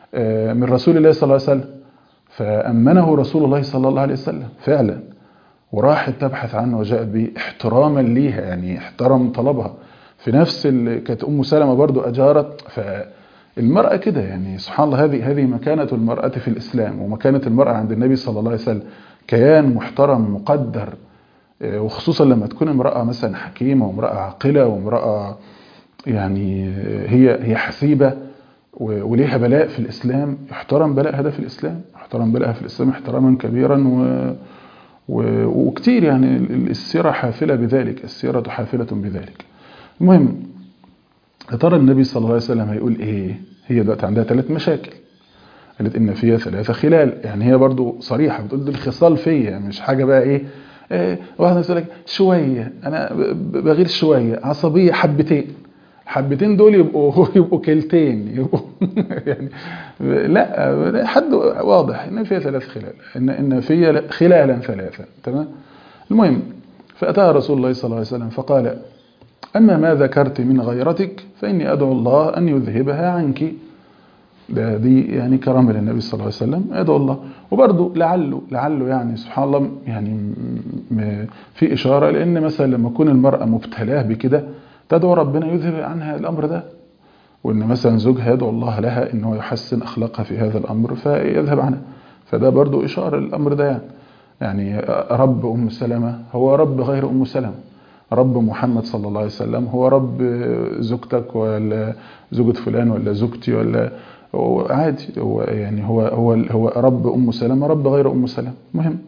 من رسول الله صلى الله عليه وسلم فأمنه رسول الله صلى الله عليه وسلم فعلا وراحت تبحث عنه وجاءت به احتراما ليها يعني احترم طلبها في نفس اللي كانت أم سلمة برضو أجارت فالمرأة كده يعني سبحان الله هذه هذه مكانة المرأة في الإسلام ومكانة المرأة عند النبي صلى الله عليه وسلم كيان محترم مقدر وخصوصا لما تكون امرأة مثلا حكيمة وامرأة عاقلة وامرأة يعني هي هي حسيبة وليها بلاء في الإسلام يحترم بلاء هذا في الإسلام يحترم بلاءها في الإسلام احتراما كبيرا و وكتير يعني السيرة حافلة بذلك السيرة حافلة بذلك المهم يا ترى النبي صلى الله عليه وسلم هيقول ايه هي دلوقتي عندها ثلاث مشاكل قالت ان فيها ثلاثة خلال يعني هي برضو صريحة بتقول دي الخصال فيا مش حاجة بقى ايه, إيه واحدة تقول لك شوية انا بغير شوية عصبية حبتين حبتين دول يبقوا يبقوا كلتين يبقوا يعني لا حد واضح ان فيها ثلاث خلال ان ان فيها خلالا ثلاثا تمام المهم فاتاها رسول الله صلى الله عليه وسلم فقال اما ما ذكرت من غيرتك فاني ادعو الله ان يذهبها عنك ده دي يعني كرامه للنبي صلى الله عليه وسلم ادعو الله وبرده لعله لعله يعني سبحان الله يعني في اشاره لان مثلا لما تكون المراه مبتلاه بكده تدعو ربنا يذهب عنها الأمر ده وإن مثلا زوجها يدعو الله لها إنه يحسن أخلاقها في هذا الأمر فيذهب عنها فده برضو إشارة الأمر ده يعني يعني رب أم سلمة هو رب غير أم سلمة رب محمد صلى الله عليه وسلم هو رب زوجتك ولا زوجة فلان ولا زوجتي ولا عادي هو يعني هو هو هو رب أم سلمة رب غير أم سلمة مهم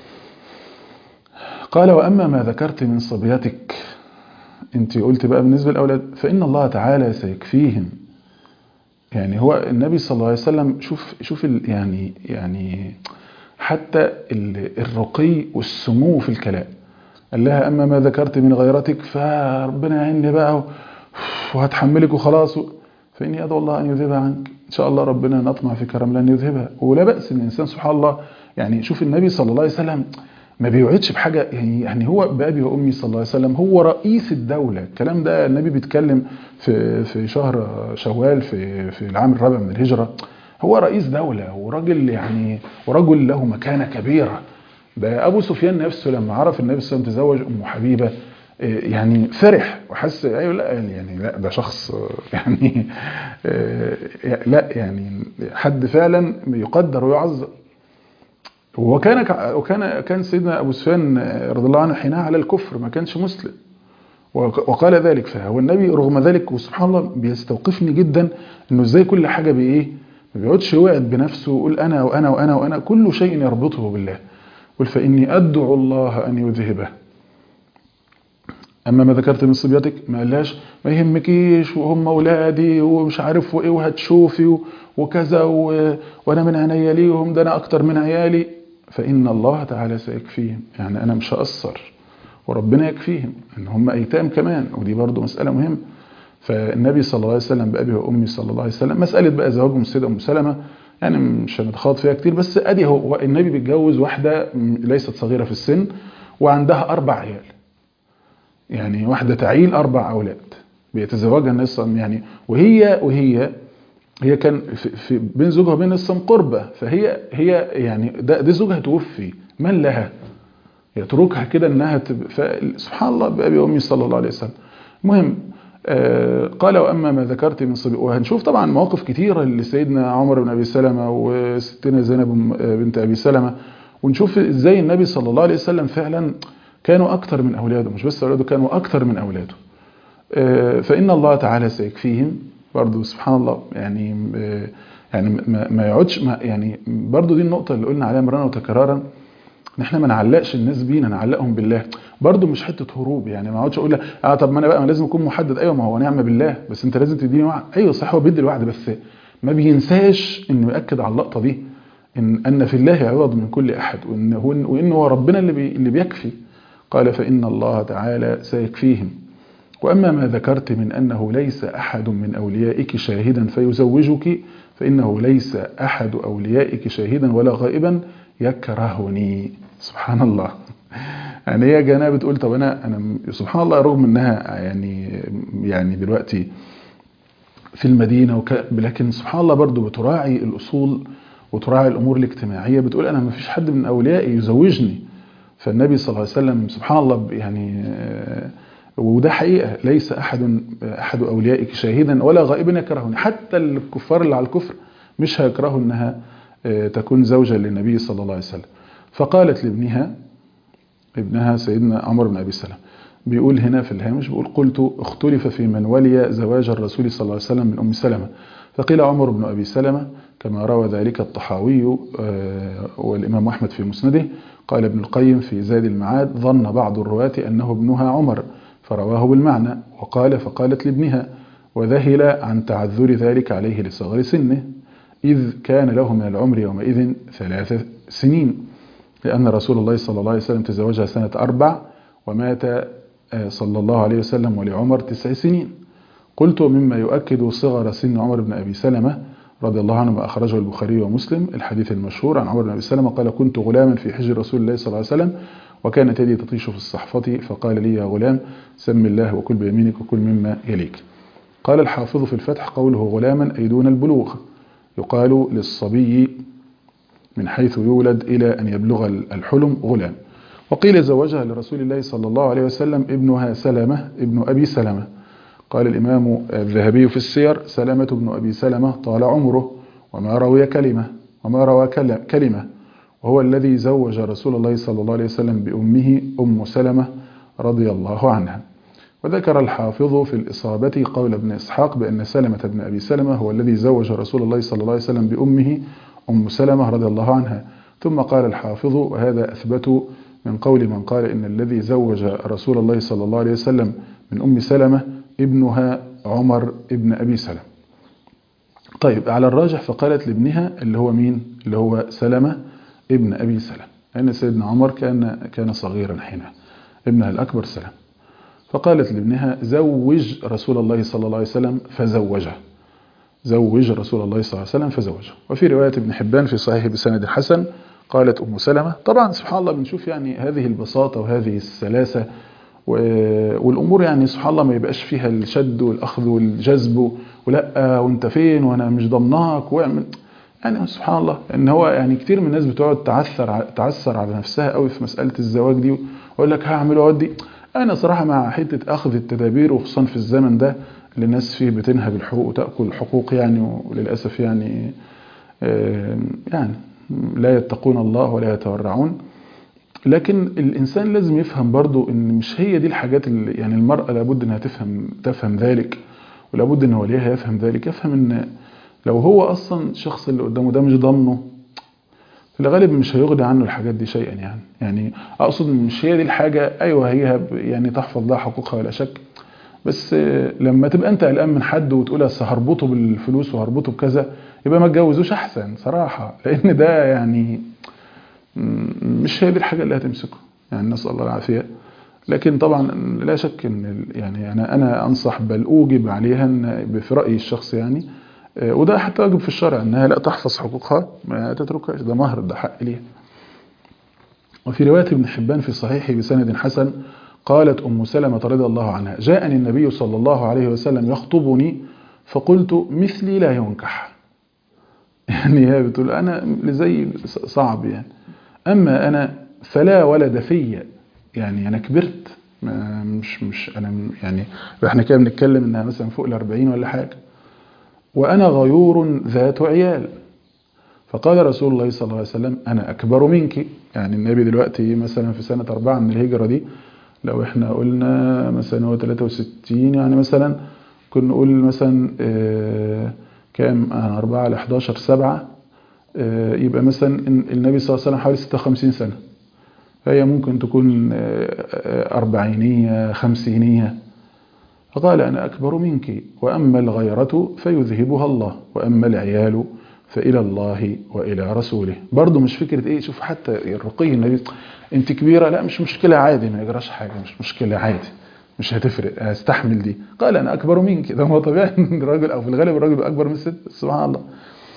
قال وأما ما ذكرت من صبيتك انت قلت بقى بالنسبة للأولاد فإن الله تعالى سيكفيهم يعني هو النبي صلى الله عليه وسلم شوف شوف يعني يعني حتى الرقي والسمو في الكلام قال لها أما ما ذكرت من غيرتك فربنا يعيني بقى وهتحملك وخلاص فإني أدعو الله أن يذهبها عنك إن شاء الله ربنا نطمع في كرم لأن يذهبها ولا بأس إن الإنسان سبحان الله يعني شوف النبي صلى الله عليه وسلم ما بيوعدش بحاجة يعني يعني هو بأبي وأمي صلى الله عليه وسلم هو رئيس الدولة الكلام ده النبي بيتكلم في في شهر شوال في في العام الرابع من الهجرة هو رئيس دولة وراجل يعني ورجل له مكانة كبيرة ده أبو سفيان نفسه لما عرف النبي صلى الله عليه وسلم تزوج أم حبيبة يعني فرح وحس ايوه لا يعني لا ده شخص يعني لا يعني حد فعلا يقدر ويعظم وكان وكان كان سيدنا ابو سفيان رضي الله عنه حينها على الكفر ما كانش مسلم وقال ذلك فهو النبي رغم ذلك وسبحان الله بيستوقفني جدا انه ازاي كل حاجه بايه ما بيقعدش يوعد بنفسه ويقول انا وانا وانا وانا كل شيء يربطه بالله قل فاني ادعو الله ان يذهبه اما ما ذكرت من صبيتك ما قالهاش ما يهمكيش وهم اولادي ومش عارف وايه وهتشوفي وكذا وانا من عينيا ليهم ده انا اكتر من عيالي فإن الله تعالى سيكفيهم يعني أنا مش هأثر وربنا يكفيهم إن هم أيتام كمان ودي برضو مسألة مهمة فالنبي صلى الله عليه وسلم بأبي وأمي صلى الله عليه وسلم مسألة بقى زواجهم السيدة أم سلمة يعني مش هنتخاض فيها كتير بس أدي هو النبي بيتجوز واحدة ليست صغيرة في السن وعندها أربع عيال يعني واحدة تعيل أربع أولاد بيتزوجها النبي صلى الله عليه وسلم يعني وهي وهي هي كان في, في بين زوجها وبين الصم قربة فهي هي يعني ده, ده زوجها توفي من لها يتركها كده انها تب... سبحان الله بأبي وأمي صلى الله عليه وسلم المهم آه قال وأما ما ذكرت من صبي وهنشوف طبعا مواقف كتيرة لسيدنا عمر بن أبي سلمة وستنا زينب بنت أبي سلمة ونشوف ازاي النبي صلى الله عليه وسلم فعلا كانوا أكتر من أولاده مش بس أولاده كانوا أكتر من أولاده آه فإن الله تعالى سيكفيهم برضو سبحان الله يعني يعني ما يقعدش ما يعني برضو دي النقطة اللي قلنا عليها مرارا وتكرارا ان احنا ما نعلقش الناس بينا نعلقهم بالله برضو مش حتة هروب يعني ما اقعدش اقول اه طب ما انا بقى ما لازم اكون محدد ايوه ما هو نعمة بالله بس انت لازم تديني وعد ايوه صح هو بيدي الوعد بس ما بينساش انه ياكد على اللقطة دي ان ان في الله عوض من كل احد وان هو وان هو ربنا اللي بي اللي بيكفي قال فان الله تعالى سيكفيهم وأما ما ذكرت من أنه ليس أحد من أوليائك شاهدا فيزوجك فإنه ليس أحد أوليائك شاهدا ولا غائبا يكرهني سبحان الله يعني هي جانا بتقول طب أنا, أنا سبحان الله رغم أنها يعني يعني دلوقتي في المدينة وك... لكن سبحان الله برضو بتراعي الأصول وتراعي الأمور الاجتماعية بتقول أنا ما فيش حد من أوليائي يزوجني فالنبي صلى الله عليه وسلم سبحان الله يعني وده حقيقة ليس أحد أحد أوليائك شاهدا ولا غائبا يكرهني حتى الكفار اللي على الكفر مش هيكرهوا أنها تكون زوجة للنبي صلى الله عليه وسلم فقالت لابنها ابنها سيدنا عمر بن أبي سلمة بيقول هنا في الهامش بيقول قلت اختلف في من ولي زواج الرسول صلى الله عليه وسلم من أم سلمة فقيل عمر بن أبي سلمة كما روى ذلك الطحاوي والإمام أحمد في مسنده قال ابن القيم في زاد المعاد ظن بعض الرواة أنه ابنها عمر فرواه بالمعنى وقال فقالت لابنها وذهل عن تعذر ذلك عليه لصغر سنه إذ كان له من العمر يومئذ ثلاث سنين لأن رسول الله صلى الله عليه وسلم تزوجها سنة أربع ومات صلى الله عليه وسلم ولعمر تسع سنين قلت مما يؤكد صغر سن عمر بن أبي سلمة رضي الله عنه ما أخرجه البخاري ومسلم الحديث المشهور عن عمر بن أبي سلمة قال كنت غلاما في حجر رسول الله صلى الله عليه وسلم وكانت يدي تطيش في الصحفة فقال لي يا غلام سم الله وكل بيمينك وكل مما يليك قال الحافظ في الفتح قوله غلاما أي دون البلوغ يقال للصبي من حيث يولد إلى أن يبلغ الحلم غلام وقيل زوجها لرسول الله صلى الله عليه وسلم ابنها سلمة ابن أبي سلمة قال الإمام الذهبي في السير سلمة بن أبي سلمة طال عمره وما روي كلمة وما روى كلمة وهو الذي زوج رسول الله صلى الله عليه وسلم بأمه أم سلمة رضي الله عنها وذكر الحافظ في الإصابة قول ابن إسحاق بأن سلمة بن أبي سلمة هو الذي زوج رسول الله صلى الله عليه وسلم بأمه أم سلمة رضي الله عنها ثم قال الحافظ وهذا أثبت من قول من قال إن الذي زوج رسول الله صلى الله عليه وسلم من أم سلمة ابنها عمر ابن أبي سلمة طيب على الراجح فقالت لابنها اللي هو مين اللي هو سلمة ابن أبي سلمة لأن سيدنا عمر كان كان صغيرا حينها ابنها الأكبر سلمة فقالت لابنها زوج رسول الله صلى الله عليه وسلم فزوجه زوج رسول الله صلى الله عليه وسلم فزوجه وفي رواية ابن حبان في صحيح بسند حسن قالت أم سلمة طبعا سبحان الله بنشوف يعني هذه البساطة وهذه السلاسة والأمور يعني سبحان الله ما يبقاش فيها الشد والأخذ والجذب ولا وانت فين وانا مش ضمناك واعمل يعني سبحان الله ان هو يعني كتير من الناس بتقعد تعثر تعثر على نفسها قوي في مسألة الزواج دي ويقول لك هعمل واودي انا صراحة مع حتة اخذ التدابير وخصوصا في الزمن ده اللي الناس فيه بتنهب الحقوق وتأكل الحقوق يعني وللأسف يعني يعني لا يتقون الله ولا يتورعون لكن الإنسان لازم يفهم برضو إن مش هي دي الحاجات اللي يعني المرأة لابد إنها تفهم تفهم ذلك ولابد إن وليها يفهم ذلك يفهم إن لو هو أصلا الشخص اللي قدامه ده مش ضامنه في الغالب مش هيغني عنه الحاجات دي شيئا يعني يعني أقصد مش هي دي الحاجة أيوة هي يعني تحفظ لها حقوقها ولا شك بس لما تبقى أنت قلقان من حد وتقول أصل هربطه بالفلوس وهربطه بكذا يبقى ما تجوزوش أحسن صراحة لأن ده يعني مش هي دي الحاجة اللي هتمسكه يعني نسأل الله العافية لكن طبعا لا شك ان يعني انا انا انصح بل اوجب عليها ان في رايي الشخصي يعني وده حتى واجب في الشرع انها لا تحفظ حقوقها ما تتركهاش ده مهر ده حق ليها وفي روايه ابن حبان في صحيحه بسند حسن قالت ام سلمة رضي الله عنها جاءني النبي صلى الله عليه وسلم يخطبني فقلت مثلي لا ينكح يعني هي بتقول انا زي صعب يعني اما انا فلا ولد في يعني انا كبرت مش مش انا يعني احنا كده بنتكلم انها مثلا فوق ال40 ولا حاجه وانا غيور ذات عيال فقال رسول الله صلى الله عليه وسلم انا اكبر منك يعني النبي دلوقتي مثلا في سنه أربعة من الهجره دي لو احنا قلنا مثلا هو 63 يعني مثلا كنا نقول مثلا آه كام أربعة على 11 سبعة آه يبقى مثلا النبي صلى الله عليه وسلم حوالي 56 سنة فهي ممكن تكون أربعينية خمسينية فقال أنا أكبر منك وأما الغيرة فيذهبها الله وأما العيال فإلى الله وإلى رسوله برضه مش فكرة إيه شوف حتى الرقي النبي أنت كبيرة لا مش مشكلة عادي ما يجراش حاجة مش مشكلة عادي مش هتفرق هستحمل دي قال أنا أكبر منك ده هو طبيعي الراجل أو في الغالب الراجل أكبر من الست سبحان الله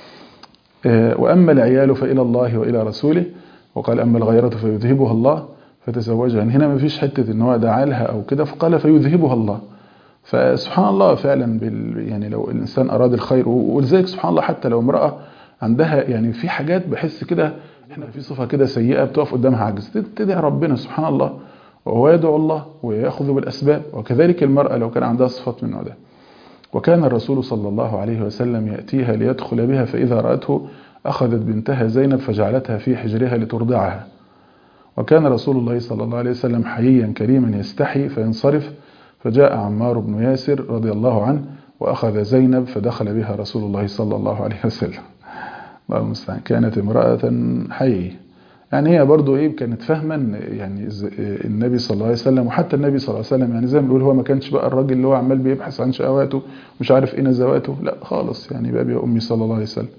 وأما العيال فإلى الله وإلى رسوله وقال أما الغيرة فيذهبها الله فتزوجها يعني هنا ما فيش حتة ان هو دعا لها أو كده فقال فيذهبها الله فسبحان الله فعلا بال يعني لو الانسان اراد الخير ولذلك سبحان الله حتى لو امراه عندها يعني في حاجات بحس كده احنا في صفه كده سيئه بتقف قدامها عجز تدعي ربنا سبحان الله وهو يدعو الله وياخذ بالاسباب وكذلك المراه لو كان عندها صفات من النوع ده وكان الرسول صلى الله عليه وسلم ياتيها ليدخل بها فاذا راته اخذت بنتها زينب فجعلتها في حجرها لترضعها وكان رسول الله صلى الله عليه وسلم حييا كريما يستحي فينصرف فجاء عمار بن ياسر رضي الله عنه وأخذ زينب فدخل بها رسول الله صلى الله عليه وسلم الله المستعان كانت امرأة حية يعني هي برضو ايه كانت فاهمة يعني النبي صلى الله عليه وسلم وحتى النبي صلى الله عليه وسلم يعني زي ما بنقول هو ما كانش بقى الراجل اللي هو عمال بيبحث عن شهواته مش عارف ايه نزواته لا خالص يعني بابي وامي صلى الله عليه وسلم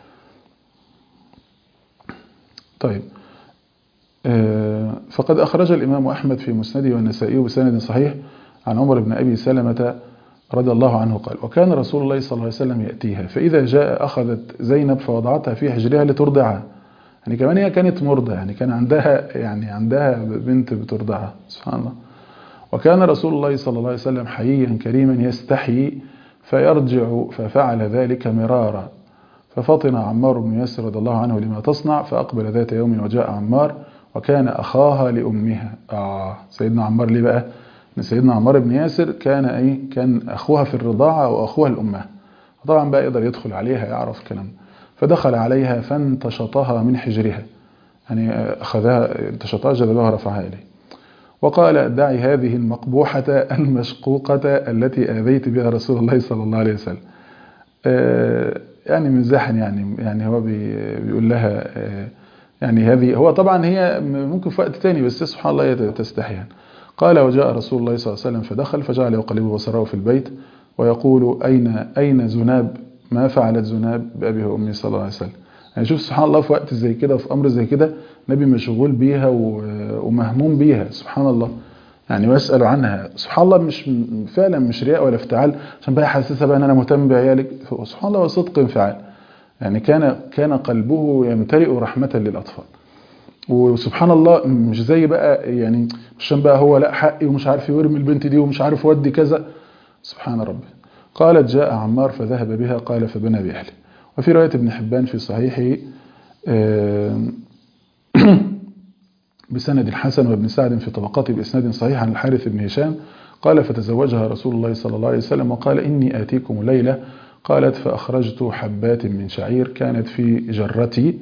طيب فقد أخرج الإمام أحمد في مسنده والنسائي بسند صحيح عن عمر بن أبي سلمة رضي الله عنه قال وكان رسول الله صلى الله عليه وسلم يأتيها فإذا جاء أخذت زينب فوضعتها في حجرها لترضعها يعني كمان هي كانت مرضى يعني كان عندها يعني عندها بنت بترضعها سبحان الله وكان رسول الله صلى الله عليه وسلم حييا كريما يستحيي فيرجع ففعل ذلك مرارا ففطن عمار بن ياسر رضي الله عنه لما تصنع فأقبل ذات يوم وجاء عمار وكان أخاها لأمها آه سيدنا عمار ليه بقى ان سيدنا عمار بن ياسر كان ايه كان اخوها في الرضاعه واخوها لامها طبعا بقى يقدر يدخل عليها يعرف الكلام فدخل عليها فانتشطها من حجرها يعني اخذها انتشطها جذبها رفعها اليه وقال دعي هذه المقبوحة المشقوقة التي آذيت بها رسول الله صلى الله عليه وسلم يعني مزاحا يعني يعني هو بيقول لها يعني هذه هو طبعا هي ممكن في وقت تاني بس سبحان الله تستحي يعني قال وجاء رسول الله صلى الله عليه وسلم فدخل فجعل يقلب بصره في البيت ويقول أين أين زناب ما فعلت زناب بأبي وأمي صلى الله عليه وسلم يعني شوف سبحان الله في وقت زي كده في أمر زي كده نبي مشغول بيها ومهموم بيها سبحان الله يعني ويسأل عنها سبحان الله مش فعلا مش رياء ولا افتعال عشان بقى يحسسها بقى ان انا مهتم بعيالك سبحان الله وصدق انفعال يعني كان كان قلبه يمتلئ رحمة للأطفال وسبحان الله مش زي بقى يعني عشان بقى هو لا حقي ومش عارف يرمي البنت دي ومش عارف ودي كذا سبحان ربي قالت جاء عمار فذهب بها قال فبنى بأهله وفي رواية ابن حبان في صحيحه بسند حسن وابن سعد في طبقاته بإسناد صحيح عن الحارث بن هشام قال فتزوجها رسول الله صلى الله عليه وسلم وقال إني آتيكم ليلة قالت فأخرجت حبات من شعير كانت في جرتي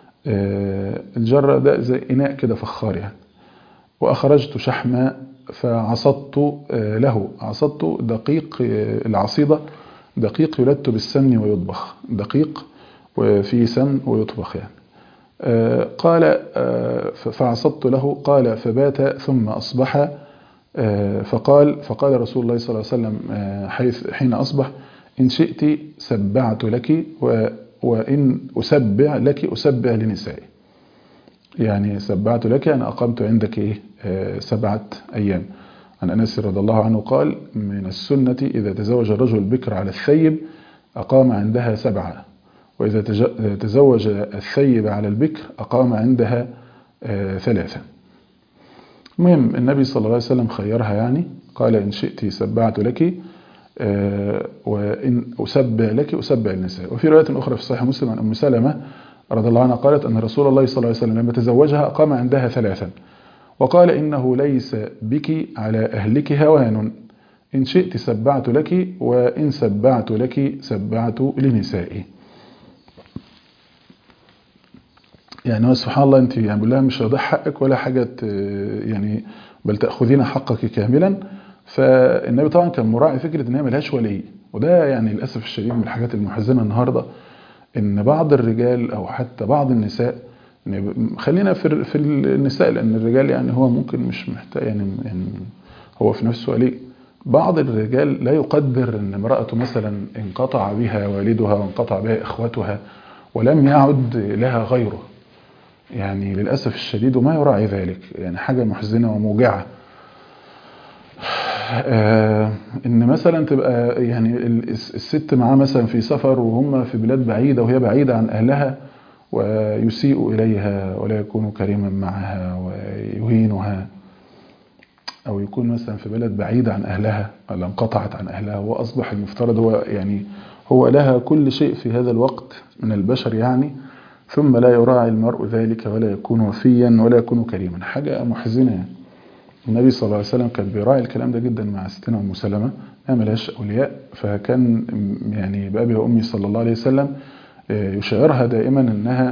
الجرة ده زي إناء كده فخار يعني وأخرجت شحما فعصدت له عصدت دقيق العصيدة دقيق يلت بالسمن ويطبخ دقيق وفي سمن ويطبخ يعني قال فعصدت له قال فبات ثم أصبح فقال فقال رسول الله صلى الله عليه وسلم حيث حين أصبح إن شئت سبعت لك وإن أسبع لك أسبع لنسائي يعني سبعت لك أنا أقمت عندك إيه سبعة أيام عن أنس رضي الله عنه قال من السنة إذا تزوج الرجل البكر على الثيب أقام عندها سبعة وإذا تزوج الثيب على البكر أقام عندها ثلاثة المهم النبي صلى الله عليه وسلم خيرها يعني قال إن شئت سبعت لك وإن أسبع لك أسبع النساء وفي رواية أخرى في صحيح مسلم عن أم سلمة رضي الله عنها قالت أن رسول الله صلى الله عليه وسلم لما تزوجها أقام عندها ثلاثا وقال إنه ليس بك على أهلك هوان إن شئت سبعت لك وإن سبعت لك سبعت لنسائي يعني هو سبحان الله أنت يعني بقول لها مش هضيع حقك ولا حاجة يعني بل تأخذين حقك كاملا فالنبي طبعا كان مراعي فكرة ان هي ملهاش ولي وده يعني للأسف الشديد من الحاجات المحزنة النهاردة ان بعض الرجال او حتى بعض النساء خلينا في في النساء لان الرجال يعني هو ممكن مش محتاج يعني, يعني هو في نفسه ولي بعض الرجال لا يقدر ان امرأته مثلا انقطع بها والدها وانقطع بها اخوتها ولم يعد لها غيره يعني للأسف الشديد وما يراعي ذلك يعني حاجة محزنة وموجعة آه ان مثلا تبقى يعني الست معاه مثلا في سفر وهم في بلاد بعيدة وهي بعيدة عن أهلها ويسيء إليها ولا يكون كريما معها ويهينها أو يكون مثلا في بلد بعيد عن أهلها ولا انقطعت عن أهلها وأصبح المفترض هو يعني هو لها كل شيء في هذا الوقت من البشر يعني ثم لا يراعي المرء ذلك ولا يكون وفيا ولا يكون كريما حاجة محزنة يعني. النبي صلى الله عليه وسلم كان بيراعي الكلام ده جدا مع ستنا أم سلمة ما ملهاش أولياء فكان يعني بأبي وأمي صلى الله عليه وسلم يشعرها دائما أنها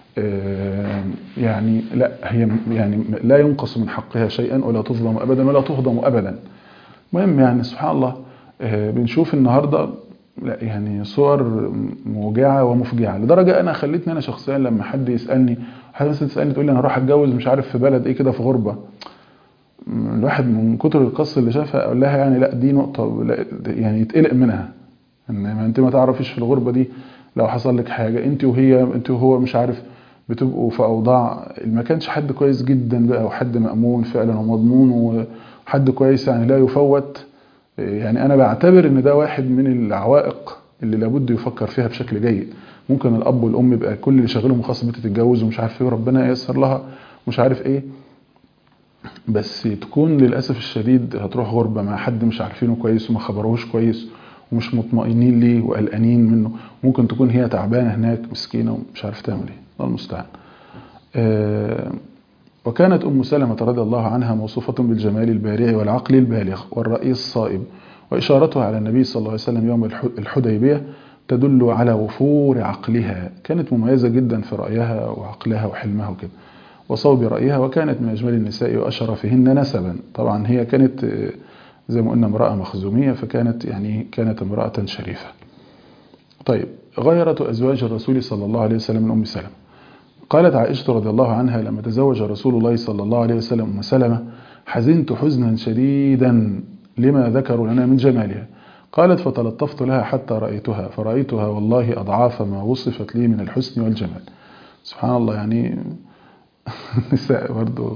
يعني لا هي يعني لا ينقص من حقها شيئا ولا تظلم أبدا ولا تهضم أبدا المهم يعني سبحان الله بنشوف النهاردة لا يعني صور موجعة ومفجعة لدرجة أنا خلتني أنا شخصيا لما حد يسألني حد مثلا تسألني تقول لي أنا أروح أتجوز مش عارف في بلد إيه كده في غربة الواحد من كتر القص اللي شافها اقول لها يعني لا دي نقطة لا يعني يتقلق منها ان ما انت ما تعرفيش في الغربة دي لو حصل لك حاجة انت وهي انت وهو مش عارف بتبقوا في اوضاع ما كانش حد كويس جدا بقى وحد مأمون فعلا ومضمون وحد كويس يعني لا يفوت يعني انا بعتبر ان ده واحد من العوائق اللي لابد يفكر فيها بشكل جيد ممكن الاب والام يبقى كل اللي شغلهم خاص بتتجوز ومش عارف ايه وربنا ييسر لها مش عارف ايه بس تكون للأسف الشديد هتروح غربة مع حد مش عارفينه كويس وما خبروش كويس ومش مطمئنين ليه وقلقانين منه ممكن تكون هي تعبانة هناك مسكينة ومش عارف تعمل ايه الله المستعان آه وكانت أم سلمة رضي الله عنها موصوفة بالجمال البارع والعقل البالغ والرأي الصائب وإشارتها على النبي صلى الله عليه وسلم يوم الحديبية تدل على وفور عقلها كانت مميزة جدا في رأيها وعقلها وحلمها وكده وصوب رأيها وكانت من أجمل النساء وأشرفهن نسبا طبعا هي كانت زي ما قلنا امرأة مخزومية فكانت يعني كانت امرأة شريفة طيب غيرت أزواج الرسول صلى الله عليه وسلم من أم سلمة قالت عائشة رضي الله عنها لما تزوج رسول الله صلى الله عليه وسلم أم سلمة حزنت حزنا شديدا لما ذكروا لنا من جمالها قالت فتلطفت لها حتى رأيتها فرأيتها والله أضعاف ما وصفت لي من الحسن والجمال سبحان الله يعني النساء برضو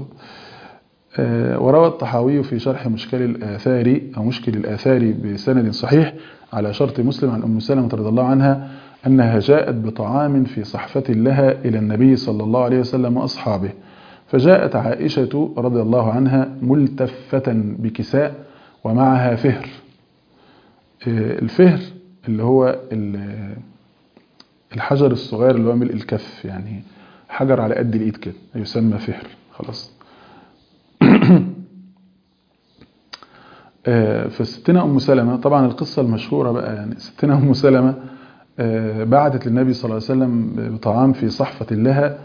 وروى الطحاوي في شرح مشكل الآثار أو مشكل الآثار بسند صحيح على شرط مسلم عن أم سلمة رضي الله عنها أنها جاءت بطعام في صحفة لها إلى النبي صلى الله عليه وسلم وأصحابه فجاءت عائشة رضي الله عنها ملتفة بكساء ومعها فهر الفهر اللي هو الحجر الصغير اللي هو ملء الكف يعني حجر على قد الايد كده يسمى فهر خلاص فستنا ام سلمة طبعا القصة المشهورة بقى يعني ستنا ام سلمة بعتت للنبي صلى الله عليه وسلم بطعام في صحفة لها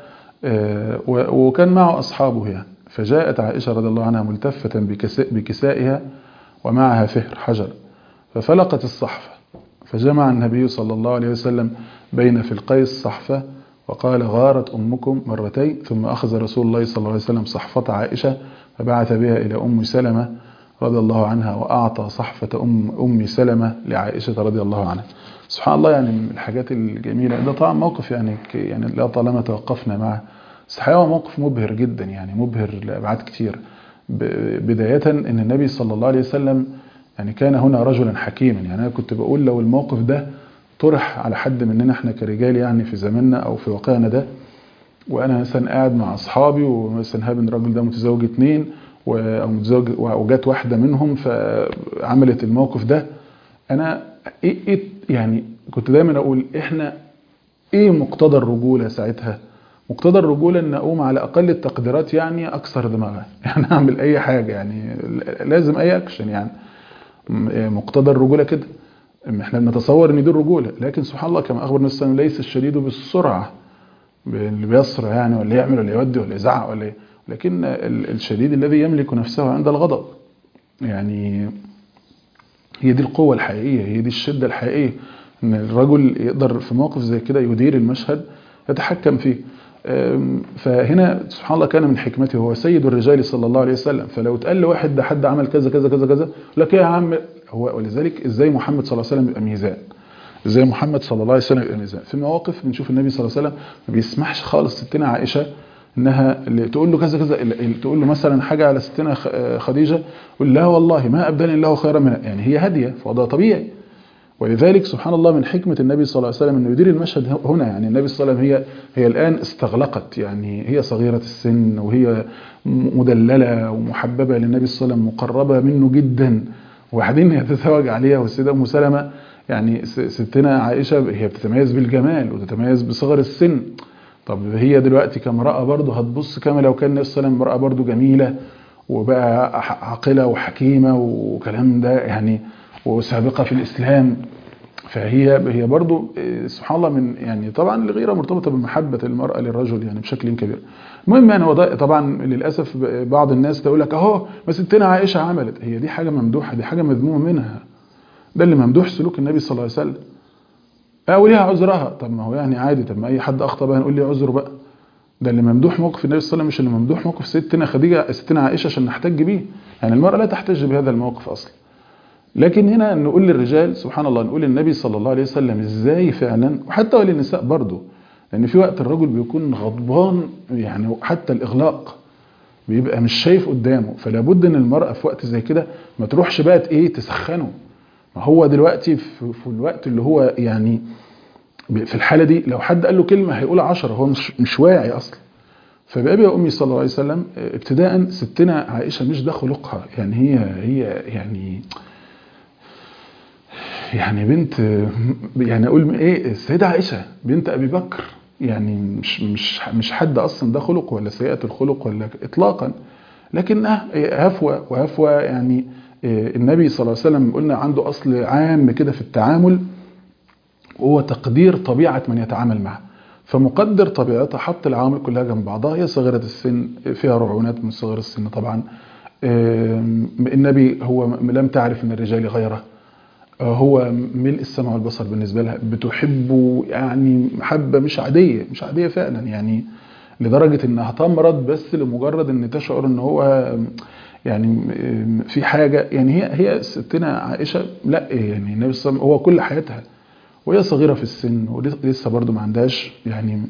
وكان معه أصحابه يعني فجاءت عائشة رضي الله عنها ملتفة بكسائها ومعها فهر حجر ففلقت الصحفة فجمع النبي صلى الله عليه وسلم بين فلقي الصحفة وقال غارت أمكم مرتين ثم أخذ رسول الله صلى الله عليه وسلم صحفة عائشة فبعث بها إلى أم سلمة رضي الله عنها وأعطى صحفة أم, أم سلمة لعائشة رضي الله عنها سبحان الله يعني من الحاجات الجميلة ده طبعا موقف يعني يعني لا طالما توقفنا معه بس الحقيقة موقف مبهر جدا يعني مبهر لأبعاد كتير بداية أن النبي صلى الله عليه وسلم يعني كان هنا رجلا حكيما يعني أنا كنت بقول لو الموقف ده طرح على حد مننا احنا كرجال يعني في زماننا او في واقعنا ده وانا مثلا قاعد مع اصحابي ومثلا هاب الراجل ده متزوج اتنين او متزوج وجات واحده منهم فعملت الموقف ده انا ايه, إيه يعني كنت دايما اقول احنا ايه مقتضى الرجوله ساعتها مقتضى الرجوله ان اقوم على اقل التقديرات يعني اكسر دماغها يعني اعمل اي حاجه يعني لازم اي اكشن يعني مقتضى الرجوله كده احنا بنتصور ان دي الرجوله لكن سبحان الله كما اخبر النبي صلى الله عليه وسلم ليس الشديد بالسرعه اللي بيسرع يعني ولا يعمل ولا يودي ولا يزعق ولا ايه لكن الشديد الذي يملك نفسه عند الغضب يعني هي دي القوه الحقيقيه هي دي الشده الحقيقيه ان الرجل يقدر في موقف زي كده يدير المشهد يتحكم فيه فهنا سبحان الله كان من حكمته هو سيد الرجال صلى الله عليه وسلم فلو اتقال لواحد ده حد عمل كذا كذا كذا كذا لك يا عم هو ولذلك ازاي محمد صلى الله عليه وسلم يبقى ميزان ازاي محمد صلى الله عليه وسلم يبقى ميزان في مواقف بنشوف النبي صلى الله عليه وسلم ما بيسمحش خالص ستنا عائشه انها اللي تقول له كذا كذا تقول له مثلا حاجه على ستنا خديجه يقول لا والله ما ابدلني الله خيرا منها يعني هي هاديه فده طبيعي ولذلك سبحان الله من حكمة النبي صلى الله عليه وسلم انه يدير المشهد هنا يعني النبي صلى الله عليه وسلم هي هي الان استغلقت يعني هي صغيرة السن وهي مدللة ومحببة للنبي صلى الله عليه وسلم مقربة منه جدا وبعدين يتزوج عليها والسيدة ام سلمة يعني ستنا عائشة هي بتتميز بالجمال وتتميز بصغر السن طب هي دلوقتي كامرأة برضه هتبص كما لو كان النبي صلى الله عليه وسلم امرأة برضه جميلة وبقى عاقلة وحكيمة وكلام ده يعني وسابقة في الإسلام فهي هي برضو سبحان الله من يعني طبعا الغيرة مرتبطة بمحبة المرأة للرجل يعني بشكل كبير المهم يعني هو طبعا للأسف بعض الناس تقول لك اهو ما ستنا عائشة عملت هي دي حاجة ممدوحة دي حاجة مذمومة منها ده اللي ممدوح سلوك النبي صلى الله عليه وسلم او ليها عذرها طب ما هو يعني عادي طب ما اي حد اخطا بقى نقول لي عذره بقى ده اللي ممدوح موقف النبي صلى الله عليه وسلم مش اللي ممدوح موقف ستنا خديجه ستنا عائشه عشان نحتج بيه يعني المراه لا تحتج بهذا الموقف اصلا لكن هنا نقول للرجال سبحان الله نقول للنبي صلى الله عليه وسلم ازاي فعلا وحتى وللنساء برضه لان في وقت الرجل بيكون غضبان يعني حتى الاغلاق بيبقى مش شايف قدامه فلا بد ان المراه في وقت زي كده ما تروحش بقى ايه تسخنه ما هو دلوقتي في, في الوقت اللي هو يعني في الحاله دي لو حد قال له كلمه هيقول عشرة هو مش مش واعي اصلا فبأبي وأمي صلى الله عليه وسلم ابتداء ستنا عائشة مش ده خلقها يعني هي هي يعني يعني بنت يعني اقول ايه السيده عائشه بنت ابي بكر يعني مش مش مش حد اصلا ده خلق ولا سيئه الخلق ولا اطلاقا لكنها هفوه وهفوه يعني النبي صلى الله عليه وسلم قلنا عنده اصل عام كده في التعامل وهو تقدير طبيعه من يتعامل معه فمقدر طبيعتها حط العوامل كلها جنب بعضها هي صغيره السن فيها رعونات من صغر السن طبعا النبي هو لم تعرف من الرجال غيره هو ملء السمع والبصر بالنسبة لها بتحبه يعني محبة مش عادية مش عادية فعلا يعني لدرجة انها تمرض بس لمجرد ان تشعر ان هو يعني في حاجة يعني هي هي ستنا عائشة لا يعني النبي صلى الله عليه وسلم هو كل حياتها وهي صغيرة في السن ولسه برضو ما عندهاش يعني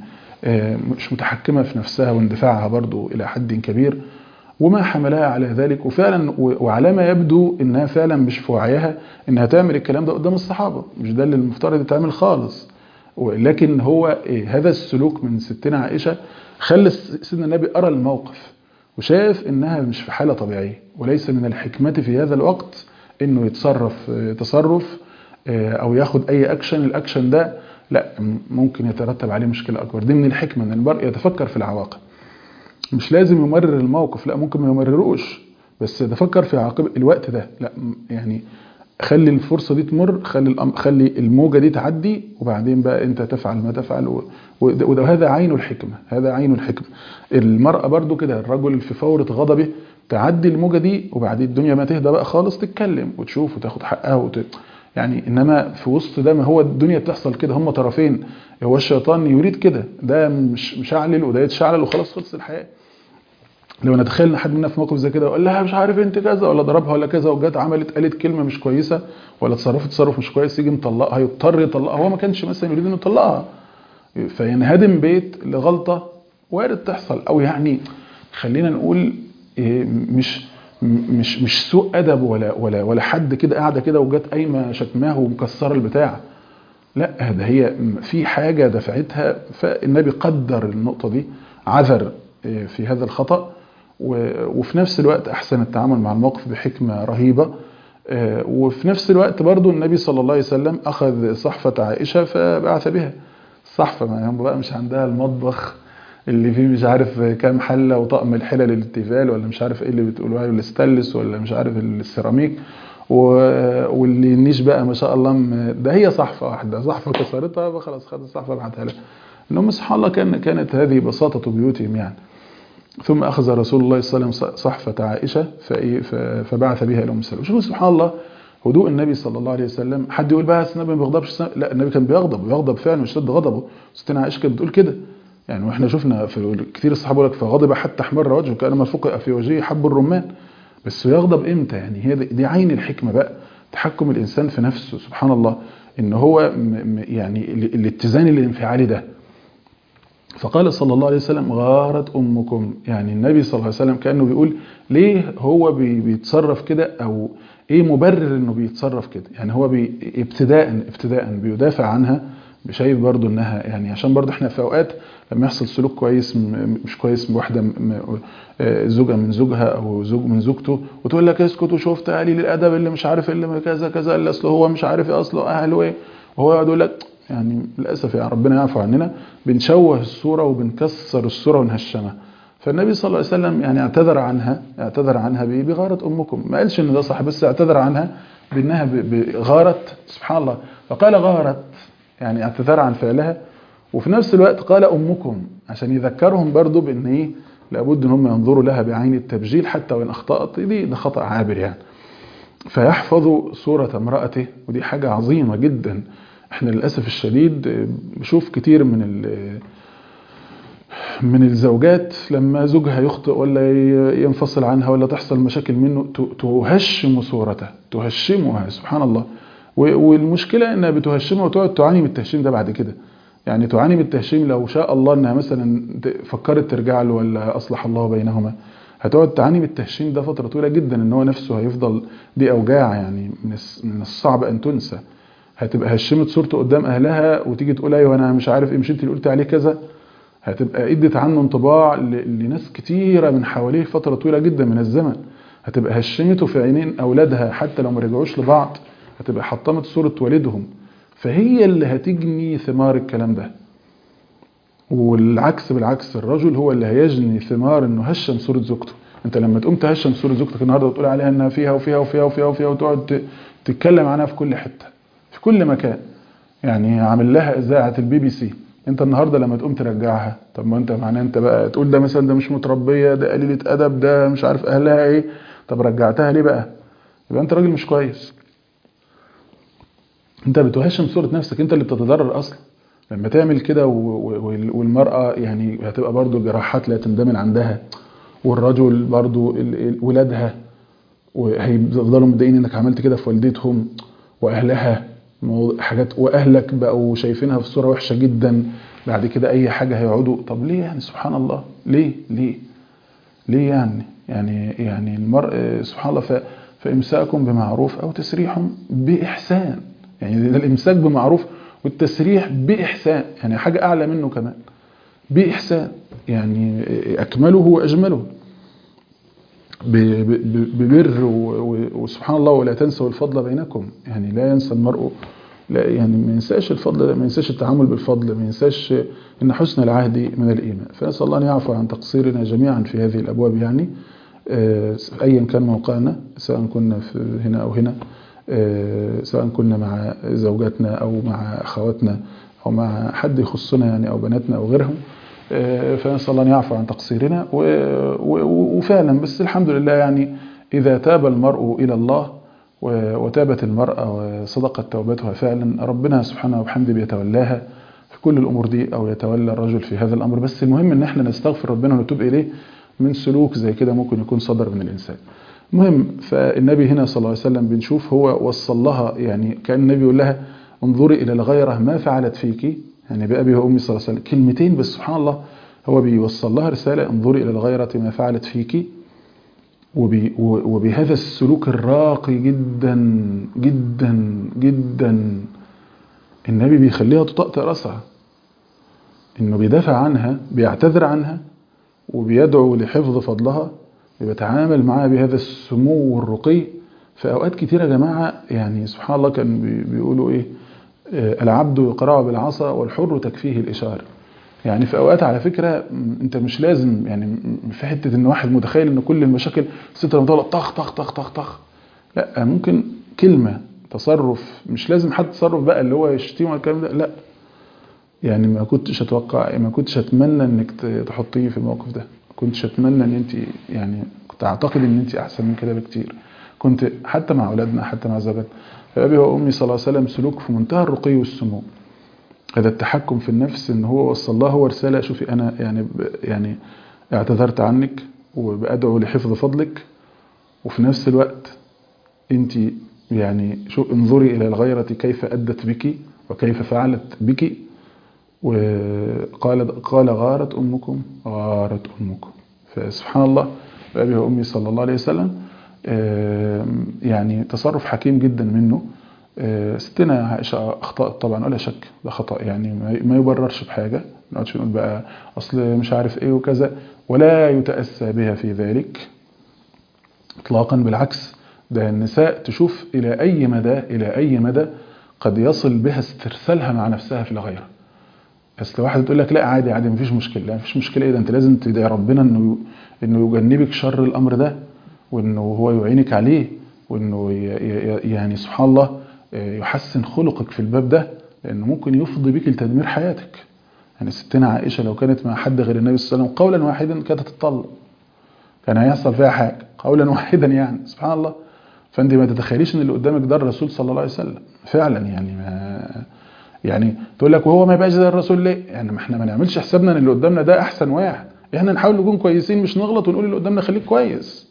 مش متحكمة في نفسها واندفاعها برضو إلى حد كبير وما حملها على ذلك وفعلا وعلى ما يبدو انها فعلا مش في وعيها انها تعمل الكلام ده قدام الصحابه مش ده اللي المفترض يتعمل خالص لكن هو إيه هذا السلوك من ستنا عائشه خلى سيدنا النبي ارى الموقف وشاف انها مش في حاله طبيعيه وليس من الحكمه في هذا الوقت انه يتصرف تصرف او ياخد اي اكشن الاكشن ده لا ممكن يترتب عليه مشكله اكبر دي من الحكمه ان المرء يتفكر في العواقب مش لازم يمرر الموقف لا ممكن ما يمرروش بس يتفكر في عاقبة الوقت ده لا يعني خلي الفرصة دي تمر خلي الأم خلي الموجة دي تعدي وبعدين بقى انت تفعل ما تفعل وهذا عين الحكمة هذا عين الحكمة المرأة برضو كده الرجل في فورة غضبه تعدي الموجة دي وبعدين الدنيا ما تهدى بقى خالص تتكلم وتشوف وتاخد حقها وت... يعني انما في وسط ده ما هو الدنيا بتحصل كده هم طرفين هو الشيطان يريد كده ده مش مشعلل وده يتشعلل وخلاص خلص الحياه لو نتخيل ان حد منا في موقف زي كده وقال لها مش عارف انت كذا ولا ضربها ولا كذا وجت عملت قالت كلمه مش كويسه ولا تصرفت تصرف مش كويس يجي مطلقها يضطر يطلقها هو ما كانش مثلا يريد انه يطلقها فينهدم بيت لغلطه وارد تحصل او يعني خلينا نقول مش مش مش سوء ادب ولا ولا ولا حد كده قاعده كده وجت قايمه شتماه ومكسره البتاع لا ده هي في حاجه دفعتها فالنبي قدر النقطه دي عذر في هذا الخطأ وفي نفس الوقت أحسن التعامل مع الموقف بحكمة رهيبة وفي نفس الوقت برضو النبي صلى الله عليه وسلم أخذ صحفة عائشة فبعث بها الصحفة ما هم بقى مش عندها المطبخ اللي فيه مش عارف كام حلة وطقم الحلل التيفال ولا مش عارف ايه اللي بتقولوها الاستانلس ولا مش عارف السيراميك واللي النيش بقى ما شاء الله ده هي صحفة واحدة صحفة كسرتها فخلاص خدت الصحفة بعتها لها انهم سبحان الله كان كانت هذه بساطة بيوتهم يعني ثم أخذ رسول الله صلى الله عليه وسلم صحفة عائشة فبعث بها إلى أم سلمة شوفوا سبحان الله هدوء النبي صلى الله عليه وسلم حد يقول بقى النبي ما بيغضبش لا النبي كان بيغضب ويغضب فعلا ويشتد غضبه ستنا عائشة كانت بتقول كده يعني واحنا شفنا في كتير الصحابة لك فغضب حتى احمر وجهه كانما فقئ في وجهه حب الرمان بس يغضب امتى يعني هي دي عين الحكمة بقى تحكم الانسان في نفسه سبحان الله ان هو يعني الاتزان الانفعالي ده فقال صلى الله عليه وسلم غارت أمكم يعني النبي صلى الله عليه وسلم كأنه بيقول ليه هو بيتصرف كده أو ايه مبرر انه بيتصرف كده يعني هو بي ابتداء ابتداء بيدافع عنها شايف برضو انها يعني عشان برضو احنا في اوقات لما يحصل سلوك كويس م- مش كويس من واحده م- آه، زوجه من زوجها او زوج من زوجته وتقول لك اسكت وشفت قليل الادب اللي مش عارف اللي كذا كذا اللي اصله هو مش عارف ايه اصله اهله ايه وهو يقعد يقول لك يعني للاسف يعني ربنا يعفو عننا بنشوه الصوره وبنكسر الصوره ونهشمها فالنبي صلى الله عليه وسلم يعني اعتذر عنها اعتذر عنها بايه؟ بغارة امكم ما قالش ان ده صح بس اعتذر عنها بانها ب- بغارت سبحان الله فقال غارت يعني اعتذر عن فعلها وفي نفس الوقت قال امكم عشان يذكرهم برضو بان ايه لابد ان هم ينظروا لها بعين التبجيل حتى وان اخطات دي ده خطا عابر يعني فيحفظ صورة امرأته ودي حاجة عظيمة جدا احنا للأسف الشديد آه، بشوف كتير من ال- من الزوجات لما زوجها يخطئ ولا ي- ينفصل عنها ولا تحصل مشاكل منه ت- تهشم صورته تهشمها سبحان الله و- والمشكلة انها بتهشمها وتقعد تعاني من التهشيم ده بعد كده يعني تعاني من التهشيم لو شاء الله انها مثلا ت- فكرت ترجع له ولا اصلح الله بينهما هتقعد تعاني من التهشيم ده فترة طويلة جدا ان هو نفسه هيفضل دي اوجاع يعني من الس- من الصعب ان تنسى هتبقى هشمت صورته قدام اهلها وتيجي تقول ايوه انا مش عارف ايه مش انت اللي قلت عليه كذا هتبقى ادت عنه انطباع ل- لناس كتيرة من حواليه فترة طويلة جدا من الزمن هتبقى هشمته في عينين اولادها حتى لو ما رجعوش لبعض هتبقى حطمت صورة والدهم فهي اللي هتجني ثمار الكلام ده والعكس بالعكس الرجل هو اللي هيجني ثمار انه هشم صورة زوجته انت لما تقوم تهشم صورة زوجتك النهارده وتقول عليها انها فيها وفيها وفيها وفيها وفيها وتقعد ت- تتكلم عنها في كل حتة في كل مكان يعني عامل لها اذاعه البي بي سي انت النهارده لما تقوم ترجعها طب ما انت معناه انت بقى تقول ده مثلا ده مش متربيه ده قليله ادب ده مش عارف اهلها ايه طب رجعتها ليه بقى يبقى انت راجل مش كويس انت بتهشم صوره نفسك انت اللي بتتضرر اصلا لما تعمل كده و- و- وال- والمراه يعني هتبقى برضو جراحات لا تندمل عندها والرجل برضو ال- ال- ولادها وهيفضلوا متضايقين انك عملت كده في والدتهم واهلها مو- حاجات واهلك بقوا شايفينها في صوره وحشه جدا بعد كده اي حاجه هيقعدوا طب ليه يعني سبحان الله ليه ليه ليه يعني يعني يعني المرء سبحان الله ف فامساكم بمعروف او تسريح باحسان يعني ده الامساك بمعروف والتسريح باحسان يعني حاجه اعلى منه كمان باحسان يعني اكمله واجمله ب- ب- ببر و- و- وسبحان الله ولا تنسوا الفضل بينكم يعني لا ينسى المرء لا يعني ما ينساش الفضل ما ينساش التعامل بالفضل ما ينساش ان حسن العهد من الايمان فنسال الله ان يعفو عن تقصيرنا جميعا في هذه الابواب يعني آه، ايا كان موقعنا سواء كنا في هنا او هنا آه، سواء كنا مع زوجاتنا او مع اخواتنا او مع حد يخصنا يعني او بناتنا او غيرهم آه، فنسال الله ان يعفو عن تقصيرنا و- و- وفعلا بس الحمد لله يعني اذا تاب المرء الى الله و- وتابت المرأة وصدقت توبتها فعلا ربنا سبحانه وبحمده بيتولاها في كل الأمور دي أو يتولى الرجل في هذا الأمر بس المهم إن احنا نستغفر ربنا ونتوب إليه من سلوك زي كده ممكن يكون صدر من الإنسان المهم فالنبي هنا صلى الله عليه وسلم بنشوف هو وصل لها يعني كان النبي يقول لها انظري إلى الغيرة ما فعلت فيك يعني بأبي وأمي صلى الله عليه وسلم كلمتين بس سبحان الله هو بيوصل لها رسالة انظري إلى الغيرة ما فعلت فيك وب- و- وبهذا السلوك الراقي جدا جدا جدا النبي بيخليها تطأطئ راسها انه بيدافع عنها بيعتذر عنها وبيدعو لحفظ فضلها بيتعامل معاها بهذا السمو والرقي في اوقات كتيره يا جماعه يعني سبحان الله كان بي- بيقولوا ايه آه، العبد يقرع بالعصا والحر تكفيه الاشاره يعني في اوقات على فكره م، انت مش لازم يعني م- في حته ان واحد متخيل ان كل المشاكل ستر مطلق طخ طخ طخ طخ طخ لا ممكن كلمه تصرف مش لازم حد تصرف بقى اللي هو يشتم ولا الكلام ده لا يعني ما كنتش اتوقع ما كنتش اتمنى انك ت- تحطيه في الموقف ده ما كنتش اتمنى ان انت يعني كنت اعتقد ان انت احسن من كده بكتير كنت حتى مع اولادنا حتى مع زوجاتنا فابي وامي صلى الله عليه وسلم سلوك في منتهى الرقي والسمو هذا التحكم في النفس ان هو وصل لها هو رساله شوفي انا يعني ب- يعني اعتذرت عنك وبادعو لحفظ فضلك وفي نفس الوقت انت يعني شو انظري الى الغيره كيف ادت بك وكيف فعلت بك وقال قال غارت امكم غارت امكم فسبحان الله بابي وامي صلى الله عليه وسلم يعني تصرف حكيم جدا منه ستنا عائشة أخطأت طبعا ولا شك ده خطأ يعني ما يبررش بحاجة ما نقعدش نقول بقى أصل مش عارف إيه وكذا ولا يتأسى بها في ذلك إطلاقا بالعكس ده النساء تشوف إلى أي مدى إلى أي مدى قد يصل بها استرسالها مع نفسها في الغيرة بس لو واحد تقول لك لا عادي عادي مفيش مشكلة لا مفيش مشكلة إيه ده أنت لازم تدعي ربنا إنه إنه يجنبك شر الأمر ده وإنه هو يعينك عليه وإنه يعني سبحان الله يحسن خلقك في الباب ده لأنه ممكن يفضي بك لتدمير حياتك يعني ستنا عائشة لو كانت مع حد غير النبي صلى الله عليه وسلم قولا واحدا كانت تتطلق كان هيحصل فيها حاجة قولا واحدا يعني سبحان الله فانت ما تتخيليش ان اللي قدامك ده الرسول صلى الله عليه وسلم فعلا يعني ما يعني تقول لك وهو ما يبقاش زي الرسول ليه يعني ما احنا ما نعملش حسابنا ان اللي قدامنا ده احسن واحد احنا نحاول نكون كويسين مش نغلط ونقول اللي قدامنا خليك كويس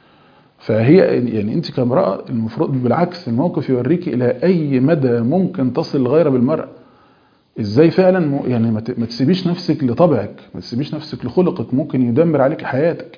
فهي يعني انت كامراه المفروض بالعكس الموقف يوريكي الى اي مدى ممكن تصل الغيره بالمرأة ازاي فعلا يعني ما تسيبيش نفسك لطبعك ما تسيبيش نفسك لخلقك ممكن يدمر عليك حياتك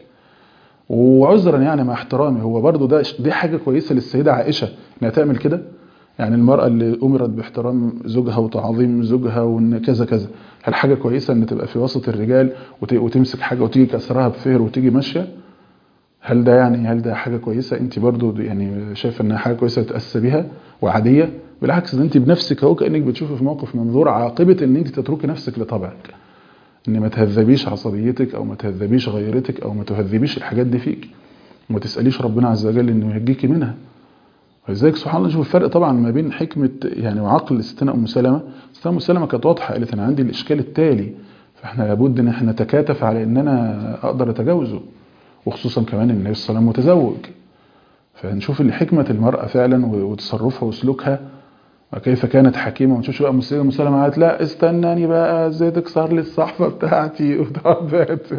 وعذرا يعني مع احترامي هو برضو ده دي حاجة كويسة للسيدة عائشة انها تعمل كده يعني المرأة اللي أمرت باحترام زوجها وتعظيم زوجها وان كذا كذا هل حاجة كويسة ان تبقى في وسط الرجال وتمسك حاجة وتيجي كسرها بفهر وتيجي ماشية هل ده يعني هل ده حاجة كويسة انت برضو يعني شايفة انها حاجة كويسة تتأسى بيها وعادية بالعكس ده انت بنفسك اهو كأنك بتشوفي في موقف منظور عاقبة ان انت تتركي نفسك لطبعك ان ما تهذبيش عصبيتك او ما تهذبيش غيرتك او ما تهذبيش الحاجات دي فيك وما تساليش ربنا عز وجل انه يهجيكي منها ولذلك سبحان الله شوف الفرق طبعا ما بين حكمه يعني وعقل ستنا ام سلمه ستنا ام سلمه كانت واضحه قالت انا عندي الاشكال التالي فاحنا لابد ان احنا نتكاتف على ان انا اقدر اتجاوزه وخصوصا كمان النبي صلى الله عليه وسلم متزوج فنشوف اللي حكمه المراه فعلا وتصرفها وسلوكها وكيف كانت حكيمة ونشوف بقى مسلمة مسلمة قالت لا استناني بقى ازاي تكسر لي الصحفة بتاعتي وتعبت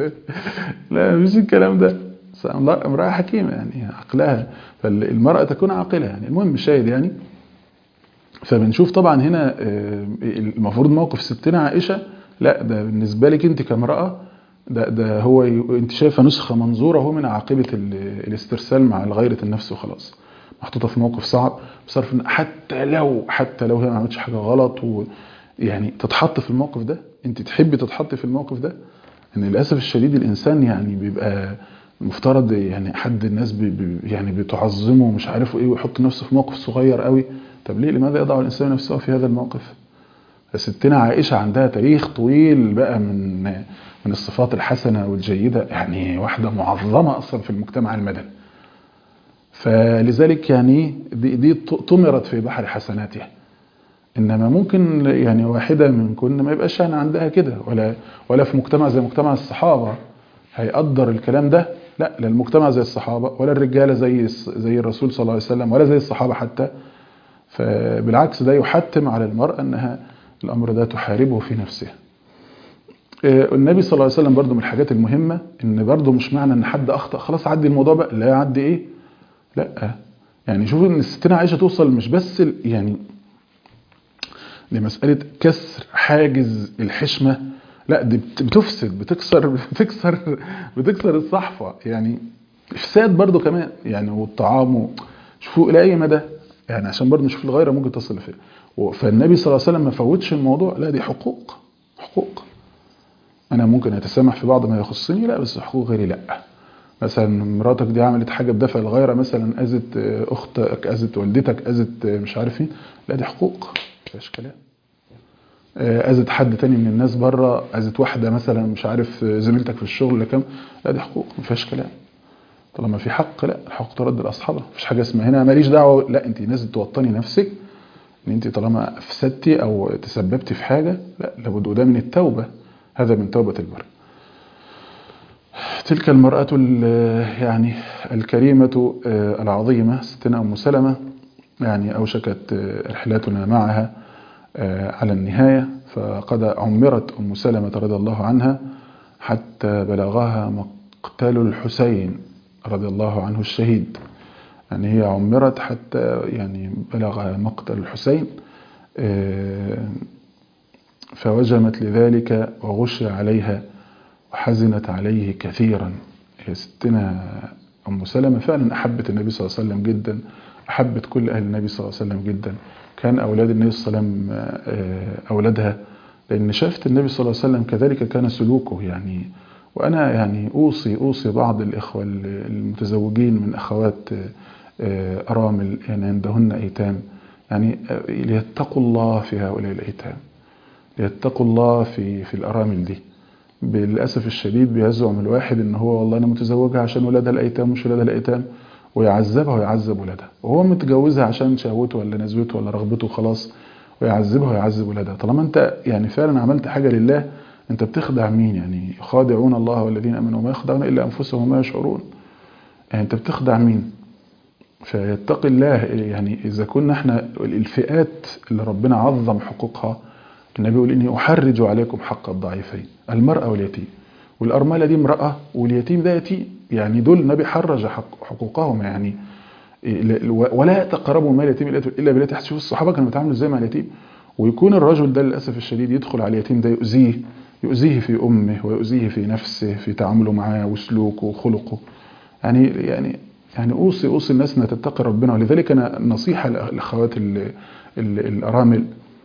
لا مش الكلام ده امرأة حكيمة يعني عقلها فالمرأة تكون عاقلة يعني المهم الشاهد يعني فبنشوف طبعا هنا المفروض موقف ستنا عائشة لا ده بالنسبة لك انت كامرأة ده, ده هو انت شايفة نسخة منظورة هو من عاقبة الاسترسال مع غيرة النفس وخلاص محطوطة في موقف صعب بصرف حتى لو حتى لو هي ما عملتش حاجة غلط ويعني تتحط في الموقف ده انت تحبي تتحطي في الموقف ده ان للاسف الشديد الانسان يعني بيبقى المفترض يعني حد الناس بي بي يعني بتعظمه ومش عارفه ايه ويحط نفسه في موقف صغير قوي طب ليه لماذا يضع الانسان نفسه في هذا الموقف ستنا عائشة عندها تاريخ طويل بقى من من الصفات الحسنة والجيدة يعني واحدة معظمة أصلا في المجتمع المدني فلذلك يعني دي, دي طمرت في بحر حسناتها انما ممكن يعني واحده من كن ما يبقاش يعني عندها كده ولا ولا في مجتمع زي مجتمع الصحابه هيقدر الكلام ده لا لا المجتمع زي الصحابه ولا الرجاله زي زي الرسول صلى الله عليه وسلم ولا زي الصحابه حتى فبالعكس ده يحتم على المراه انها الامر ده تحاربه في نفسها النبي صلى الله عليه وسلم برضو من الحاجات المهمه ان برضو مش معنى ان حد اخطا خلاص عدي الموضوع بقى لا يعدي ايه لا يعني شوف ان الستنا عايشه توصل مش بس يعني لمساله كسر حاجز الحشمه لا دي بتفسد بتكسر بتكسر بتكسر الصحفه يعني افساد برضو كمان يعني والطعام شوفوا الى اي مدى يعني عشان برضو نشوف الغيره ممكن تصل لفين فالنبي صلى الله عليه وسلم ما فوتش الموضوع لا دي حقوق حقوق انا ممكن اتسامح في بعض ما يخصني لا بس حقوق غيري لا مثلا مراتك دي عملت حاجه بدافع الغيره مثلا اذت اختك اذت والدتك اذت مش عارف مين لا دي حقوق مفيهاش كلام اذت حد تاني من الناس بره اذت واحده مثلا مش عارف زميلتك في الشغل ولا كام لا دي حقوق مفيهاش كلام طالما في حق لا الحقوق ترد لاصحابها مفيش حاجه اسمها هنا ماليش دعوه لا انت لازم توطني نفسك ان انت طالما افسدتي او تسببتي في حاجه لا لابد وده من التوبه هذا من توبه البر تلك المرأة يعني الكريمة العظيمة ستنا أم سلمة يعني أوشكت رحلتنا معها على النهاية فقد عمرت أم سلمة رضي الله عنها حتى بلغها مقتل الحسين رضي الله عنه الشهيد يعني هي عمرت حتى يعني بلغ مقتل الحسين فوجمت لذلك وغشي عليها وحزنت عليه كثيرا هي ستنا أم سلمة فعلا أحبت النبي صلى الله عليه وسلم جدا أحبت كل أهل النبي صلى الله عليه وسلم جدا كان أولاد النبي صلى الله عليه وسلم أولادها لأن شافت النبي صلى الله عليه وسلم كذلك كان سلوكه يعني وأنا يعني أوصي أوصي بعض الإخوة المتزوجين من أخوات أرامل يعني عندهن أيتام يعني ليتقوا الله في هؤلاء الأيتام ليتقوا الله في في الأرامل دي بالأسف الشديد بيزعم الواحد إن هو والله أنا متزوجها عشان ولادها الأيتام مش ولادها الأيتام ويعذبها ويعذب ولادها وهو متجوزها عشان شهوته ولا نزوته ولا رغبته خلاص ويعذبها ويعذب ولادها طالما أنت يعني فعلا عملت حاجة لله أنت بتخدع مين يعني يخادعون الله والذين أمنوا وما يخدعون إلا أنفسهم وما يشعرون يعني أنت بتخدع مين فيتقي الله يعني إذا كنا احنا الفئات اللي ربنا عظم حقوقها النبي يقول إني أحرج عليكم حق الضعيفين المرأة واليتيم والأرملة دي امرأة واليتيم ده يتيم يعني دول النبي حرج حق حقوقهم يعني ولا تقربوا مال اليتيم إلا بالتي تحت شوف الصحابة كانوا بيتعاملوا ازاي مع اليتيم ويكون الرجل ده للأسف الشديد يدخل على اليتيم ده يؤذيه يؤذيه في أمه ويؤذيه في نفسه في تعامله معاه وسلوكه وخلقه يعني يعني يعني اوصي اوصي الناس انها تتقي ربنا ولذلك انا نصيحه لاخوات الارامل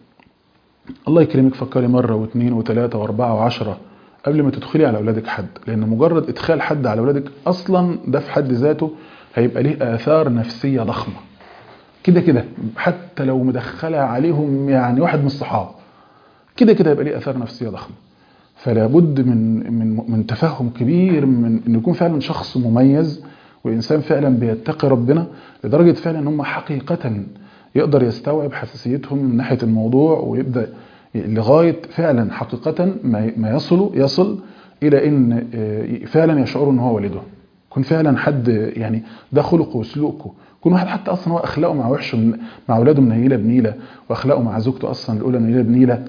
الله يكرمك فكري مره واثنين وثلاثه واربعه وعشره قبل ما تدخلي على اولادك حد لان مجرد ادخال حد على اولادك اصلا ده في حد ذاته هيبقى ليه اثار نفسيه ضخمه كده كده حتى لو مدخلها عليهم يعني واحد من الصحابه كده كده هيبقى ليه اثار نفسيه ضخمه فلا بد من من من تفهم كبير من انه يكون فعلا شخص مميز وإنسان فعلا بيتقي ربنا لدرجة فعلا ان هم حقيقة يقدر يستوعب حساسيتهم من ناحية الموضوع ويبدأ لغاية فعلا حقيقة ما يصل يصل إلى إن فعلا يشعروا إن هو والده يكون فعلا حد يعني ده خلقه وسلوكه يكون واحد حتى أصلا هو أخلاقه مع وحشه مع أولاده منيلة بنيلة وأخلاقه مع زوجته أصلا الأولى منيلة بنيلة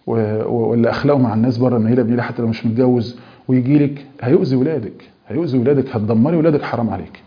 ولا أخلاقه مع الناس بره منيلة بنيلة حتى لو مش متجوز ويجي لك هيؤذي ولادك هيؤذي ولادك هتدمري ولادك حرام عليك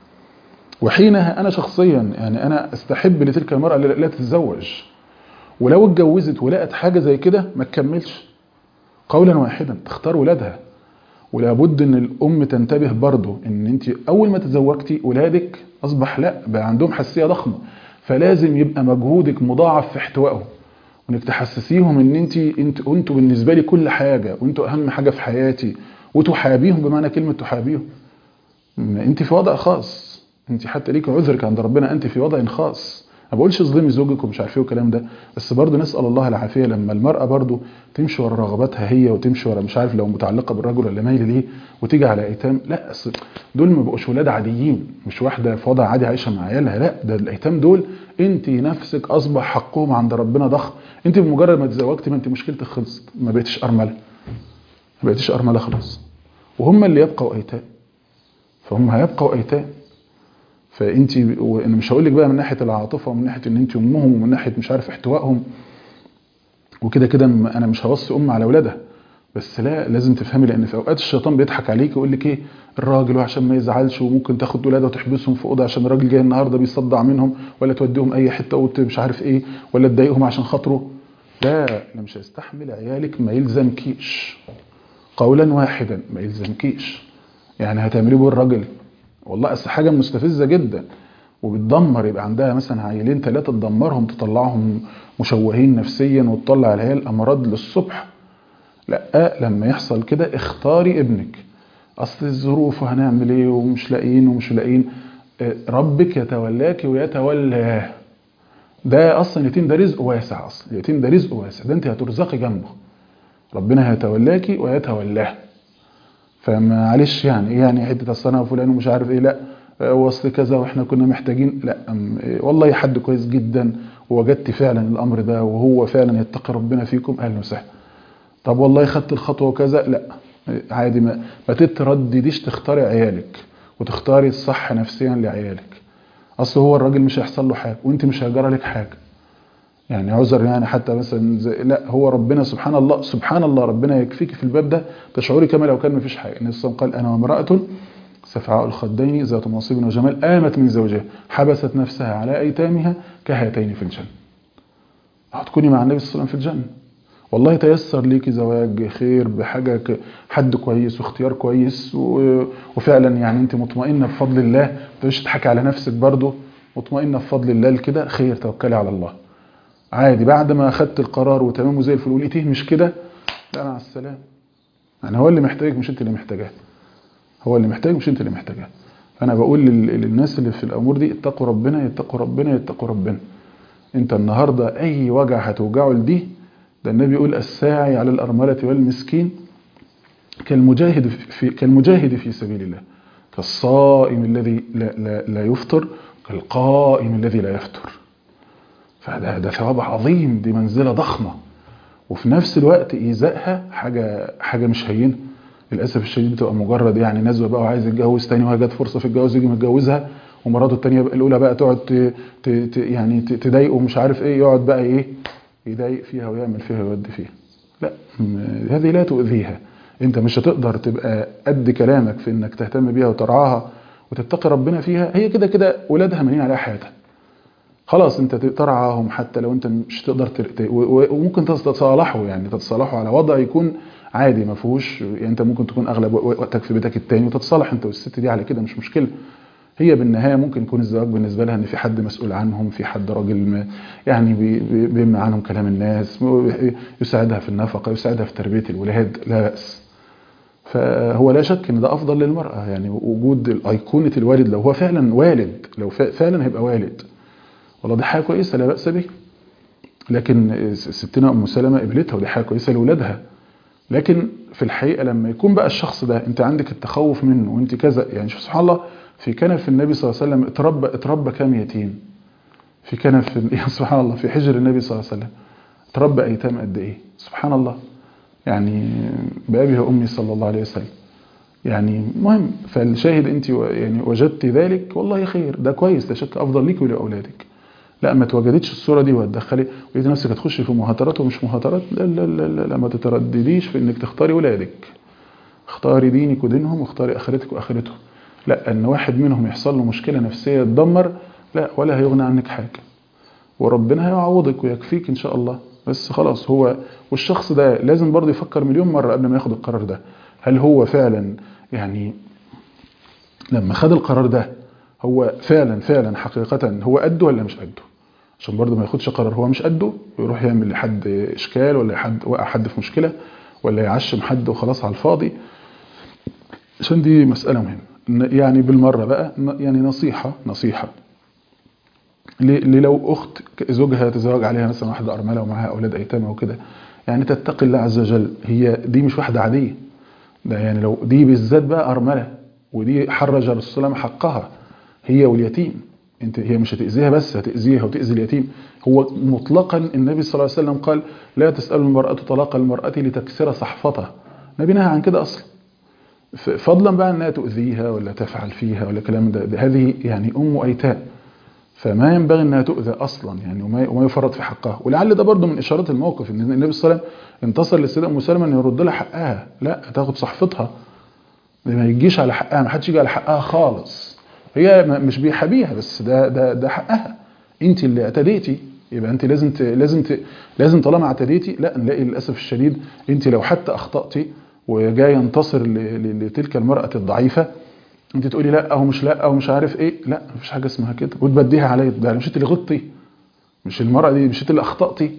وحينها أنا شخصيا يعني أنا استحب لتلك المرأة لا تتزوج ولو اتجوزت ولقت حاجة زي كده ما تكملش قولا واحدا تختار ولادها ولابد ان الام تنتبه برضه ان انت اول ما تزوجتي ولادك اصبح لا بقى عندهم حساسيه ضخمه فلازم يبقى مجهودك مضاعف في احتوائهم وانك تحسسيهم ان انت انت انتوا بالنسبه لي كل حاجه وانتوا اهم حاجه في حياتي وتحابيهم بمعنى كلمه تحابيهم انت في وضع خاص انت حتى ليك عذرك عند ربنا انت في وضع خاص ما بقولش اظلمي زوجك ومش عارف ايه والكلام ده بس برضه نسال الله العافيه لما المراه برضه تمشي ورا رغباتها هي وتمشي ورا مش عارف لو متعلقه بالرجل ولا مايله ليه وتيجي على ايتام لا اصل دول ما بقوش ولاد عاديين مش واحده في وضع عادي عايشه مع عيالها لا ده الايتام دول انت نفسك اصبح حقهم عند ربنا ضخم انت بمجرد ما تزوجتي ما انت مشكلتك خلصت ما بقيتش ارمله ما بقيتش ارمله خلاص وهم اللي يبقوا ايتام فهم هيبقوا ايتام فانت وانا مش هقول لك بقى من ناحيه العاطفه ومن ناحيه ان انت امهم ومن ناحيه مش عارف احتوائهم وكده كده انا مش هوصي ام على اولادها بس لا لازم تفهمي لان في اوقات الشيطان بيضحك عليك ويقول لك ايه الراجل وعشان ما يزعلش وممكن تاخد ولادها وتحبسهم في اوضه عشان الراجل جاي النهارده بيصدع منهم ولا توديهم اي حته مش عارف ايه ولا تضايقهم عشان خاطره لا انا مش هستحمل عيالك ما يلزمكيش قولا واحدا ما يلزمكيش يعني هتعمليه بالراجل والله اصل حاجه مستفزه جدا وبتدمر يبقى عندها مثلا عيلين ثلاثه تدمرهم تطلعهم مشوهين نفسيا وتطلع العيال امراض للصبح لا لما يحصل كده اختاري ابنك اصل الظروف وهنعمل ايه ومش لاقيين ومش لاقيين ربك يتولاك ويتولاه ده اصلا اليتيم ده رزق واسع اصلا اليتيم ده رزق واسع ده انت هترزقي جنبه ربنا هيتولاكي ويتولاه فمعلش يعني ايه يعني حته اصل انا وفلان ومش عارف ايه لا وصل كذا واحنا كنا محتاجين لا والله حد كويس جدا ووجدت فعلا الامر ده وهو فعلا يتقي ربنا فيكم اهلا وسهلا طب والله خدت الخطوه وكذا لا عادي ما, ما تتردديش تختاري عيالك وتختاري الصح نفسيا لعيالك اصل هو الراجل مش هيحصل له حاجه وانت مش هيجرى لك حاجه يعني عذر يعني حتى مثلا زي لا هو ربنا سبحان الله سبحان الله ربنا يكفيك في الباب ده تشعري كما لو كان ما فيش حاجه النبي صلى الله عليه وسلم قال انا وامراه سفعاء الخدين ذات منصب وجمال آمت من زوجها حبست نفسها على أيتامها كهاتين في الجنة هتكوني مع النبي صلى الله عليه وسلم في الجنة والله تيسر ليكي زواج خير بحاجة ك- حد كويس واختيار كويس و- وفعلا يعني انت مطمئنة بفضل الله مش تضحكي على نفسك برضو مطمئنة بفضل الله كده خير توكلي على الله عادي بعد ما اخدت القرار وتمام وزي الفل ولقيتيه مش كده لا مع السلامة يعني هو اللي محتاجك مش انت اللي محتاجاه هو اللي محتاج مش انت اللي محتاجاه فانا بقول لل- للناس اللي في الامور دي اتقوا ربنا يتقوا ربنا يتقوا ربنا انت النهارده اي وجع هتوجعه لدي ده النبي يقول الساعي على الارمله والمسكين كالمجاهد في كالمجاهد في سبيل الله كالصائم الذي لا, لا, لا يفطر كالقائم الذي لا يفطر فده ده ثواب عظيم دي منزله ضخمه وفي نفس الوقت ايذائها حاجه حاجه مش هينه للاسف الشديد بتبقى مجرد يعني نزوه بقى وعايز يتجوز تاني وهي جت فرصه في الجواز يجي متجوزها ومراته التانيه بقى الاولى بقى تقعد ت- ت- ت- يعني ت- تضايقه مش عارف ايه يقعد بقى ايه يضايق فيها ويعمل فيها ويودي فيها لا م- هذه لا تؤذيها انت مش هتقدر تبقى قد كلامك في انك تهتم بيها وترعاها وتتقي ربنا فيها هي كده كده ولادها مالين عليها حياتها خلاص انت ترعاهم حتى لو انت مش تقدر تر... ت- و- و- وممكن تتصالحوا يعني تتصالحوا على وضع يكون عادي ما فيهوش يعني انت ممكن تكون اغلب و- وقتك في بيتك التاني وتتصالح انت والست دي على كده مش مشكله هي بالنهايه ممكن يكون الزواج بالنسبه لها ان في حد مسؤول عنهم في حد راجل م- يعني بي- بي- بيمنع عنهم كلام الناس م- يساعدها في النفقه يساعدها في تربيه الولاد لا باس فهو لا شك ان ده افضل للمراه يعني وجود ايقونه الوالد لو هو فعلا والد لو ف- فعلا هيبقى والد والله دي حاجه كويسه لا باس به لكن ستنا ام سلمة قبلتها ودي حاجه كويسه لاولادها لكن في الحقيقه لما يكون بقى الشخص ده انت عندك التخوف منه وانت كذا يعني شوف سبحان الله في كنف النبي صلى الله عليه وسلم اتربى اتربى كام يتيم في كنف يا سبحان الله في حجر النبي صلى الله عليه وسلم اتربى ايتام قد ايه سبحان الله يعني بابي وامي صلى الله عليه وسلم يعني مهم فالشاهد انت و- يعني وجدت ذلك والله خير ده كويس ده شك افضل ليك ولاولادك لا ما اتوجدتش الصوره دي وهتدخلي ولقيت نفسك هتخشي في مهاترات ومش مهاترات لا لا لا, لا, لا ما تتردديش في انك تختاري ولادك اختاري دينك ودينهم واختاري اخرتك واخرتهم لا ان واحد منهم يحصل له مشكله نفسيه تدمر لا ولا هيغني عنك حاجه وربنا هيعوضك ويكفيك ان شاء الله بس خلاص هو والشخص ده لازم برضه يفكر مليون مره قبل ما ياخد القرار ده هل هو فعلا يعني لما خد القرار ده هو فعلا فعلا حقيقة هو قده ولا مش قده عشان برضه ما ياخدش قرار هو مش قده ويروح يعمل لحد اشكال ولا حد وقع حد في مشكلة ولا يعشم حد وخلاص على الفاضي عشان دي مسألة مهمة ن- يعني بالمرة بقى ن- يعني نصيحة نصيحة ل- للو اخت ك- زوجها يتزوج عليها مثلا واحده ارمله ومعاها اولاد ايتام او كده يعني تتقي الله عز وجل هي دي مش واحده عاديه ده يعني لو دي بالذات بقى ارمله ودي حرج الرسول صلى الله عليه وسلم حقها هي واليتيم انت هي مش هتاذيها بس هتاذيها وتاذي اليتيم هو مطلقا النبي صلى الله عليه وسلم قال لا تسال المراه طلاق المراه لتكسر صحفتها النبي نهى عن كده اصلا ف- فضلا بقى انها تؤذيها ولا تفعل فيها ولا كلام ده, ده هذه يعني ام ايتام فما ينبغي انها تؤذى اصلا يعني وما وما يفرط في حقها ولعل ده برضه من اشارات الموقف ان النبي صلى الله عليه وسلم انتصر للسيده ام سلمه ان يرد لها حقها لا تاخد صحفتها ما يجيش على حقها ما حدش يجي على حقها خالص هي ما- مش بيحابيها بس ده ده ده حقها انت اللي اعتديتي يبقى انت لازم ت... لازم ت... لازم طالما اعتديتي لا نلاقي للاسف الشديد انت لو حتى اخطاتي وجاي ينتصر ل... ل... لتلك المراه الضعيفه انت تقولي لا او مش لا او مش عارف ايه لا مفيش حاجه اسمها كده وتبديها عليا ده مش انت اللي غلطتي مش المراه دي مش انت اللي اخطاتي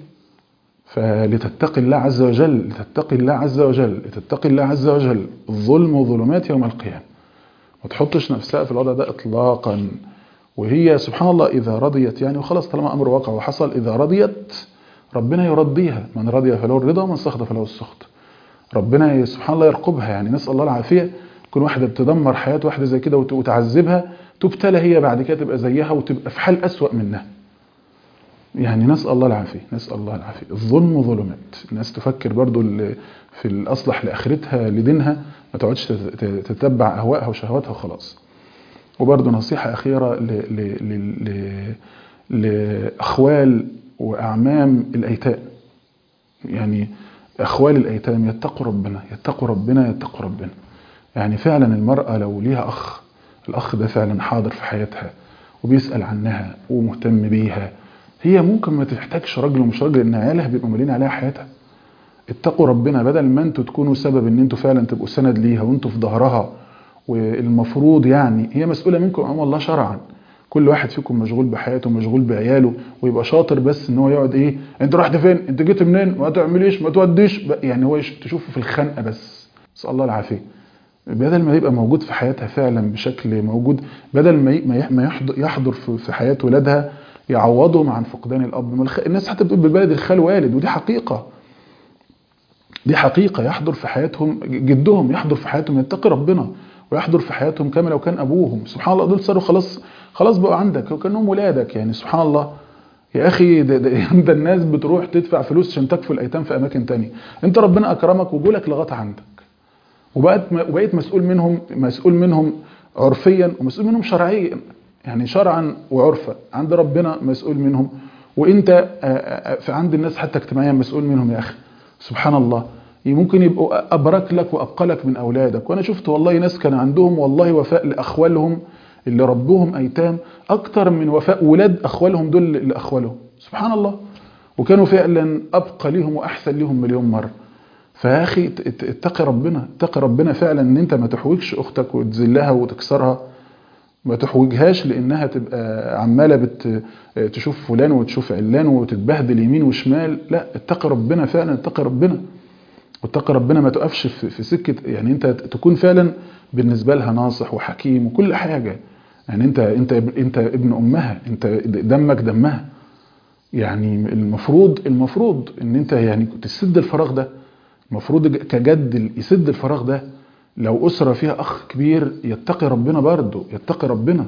فلتتقي الله عز وجل لتتقي الله عز وجل لتتقي الله عز وجل الظلم وظلمات يوم القيامه ما تحطش نفسها في الوضع ده اطلاقا وهي سبحان الله اذا رضيت يعني وخلاص طالما امر واقع وحصل اذا رضيت ربنا يرضيها من رضي فله الرضا ومن سخط فله السخط ربنا سبحان الله يرقبها يعني نسال الله العافيه تكون واحده بتدمر حياه واحده زي كده وت- وتعذبها تبتلى هي بعد كده تبقى زيها وتبقى في حال اسوأ منها يعني نسأل الله العافية نسأل الله العافية الظلم ظلمات الناس تفكر برضو ال- في الأصلح لآخرتها لدينها ما تقعدش تت- تت- تتبع أهوائها وشهواتها وخلاص وبرضو نصيحة أخيرة ل- ل- ل- ل- لأخوال وأعمام الأيتام يعني أخوال الأيتام يتقوا ربنا يتقوا ربنا يتقوا ربنا يعني فعلا المرأة لو ليها أخ الأخ ده فعلا حاضر في حياتها وبيسأل عنها ومهتم بيها هي ممكن ما تحتاجش راجل ومش راجل ان عيالها بيبقوا مالين عليها حياتها اتقوا ربنا بدل ما انتوا تكونوا سبب ان انتوا فعلا تبقوا سند ليها وانتوا في ظهرها والمفروض يعني هي مسؤولة منكم امام الله شرعا كل واحد فيكم مشغول بحياته مشغول بعياله ويبقى شاطر بس ان هو يقعد ايه انت رحت فين انت جيت منين ما تعمليش ما توديش يعني هو تشوفه في الخنقه بس نسال الله العافيه بدل ما يبقى موجود في حياتها فعلا بشكل موجود بدل ما ما يحضر في حياه ولادها يعوضهم عن فقدان الاب الناس حتى بتقول بالبلد الخال والد ودي حقيقه دي حقيقه يحضر في حياتهم جدهم يحضر في حياتهم يتقي ربنا ويحضر في حياتهم كما لو كان ابوهم سبحان الله دول صاروا خلاص خلاص بقوا عندك وكانهم ولادك يعني سبحان الله يا اخي ده, ده, ده الناس بتروح تدفع فلوس عشان تكفل الايتام في اماكن تانية انت ربنا اكرمك وجولك لغايه عندك وبقت وبقيت مسؤول منهم مسؤول منهم عرفيا ومسؤول منهم شرعيا يعني شرعا وعرفا عند ربنا مسؤول منهم وانت في عند الناس حتى اجتماعيا مسؤول منهم يا اخي سبحان الله ممكن يبقوا ابرك لك وابقلك من اولادك وانا شفت والله ناس كان عندهم والله وفاء لاخوالهم اللي ربوهم ايتام اكتر من وفاء ولاد اخوالهم دول لاخوالهم سبحان الله وكانوا فعلا ابقى ليهم واحسن ليهم مليون مره فيا اخي اتقي ربنا اتقي ربنا فعلا ان انت ما تحوجش اختك وتذلها وتكسرها ما تحوجهاش لانها تبقى عماله بت تشوف فلان وتشوف علان وتتبهدل يمين وشمال لا اتقي ربنا فعلا اتقي ربنا واتقي ربنا ما تقفش في سكه يعني انت تكون فعلا بالنسبه لها ناصح وحكيم وكل حاجه يعني انت انت انت ابن امها انت دمك دمها يعني المفروض المفروض ان انت يعني تسد الفراغ ده المفروض كجد يسد الفراغ ده لو اسره فيها اخ كبير يتقي ربنا برضه يتقي ربنا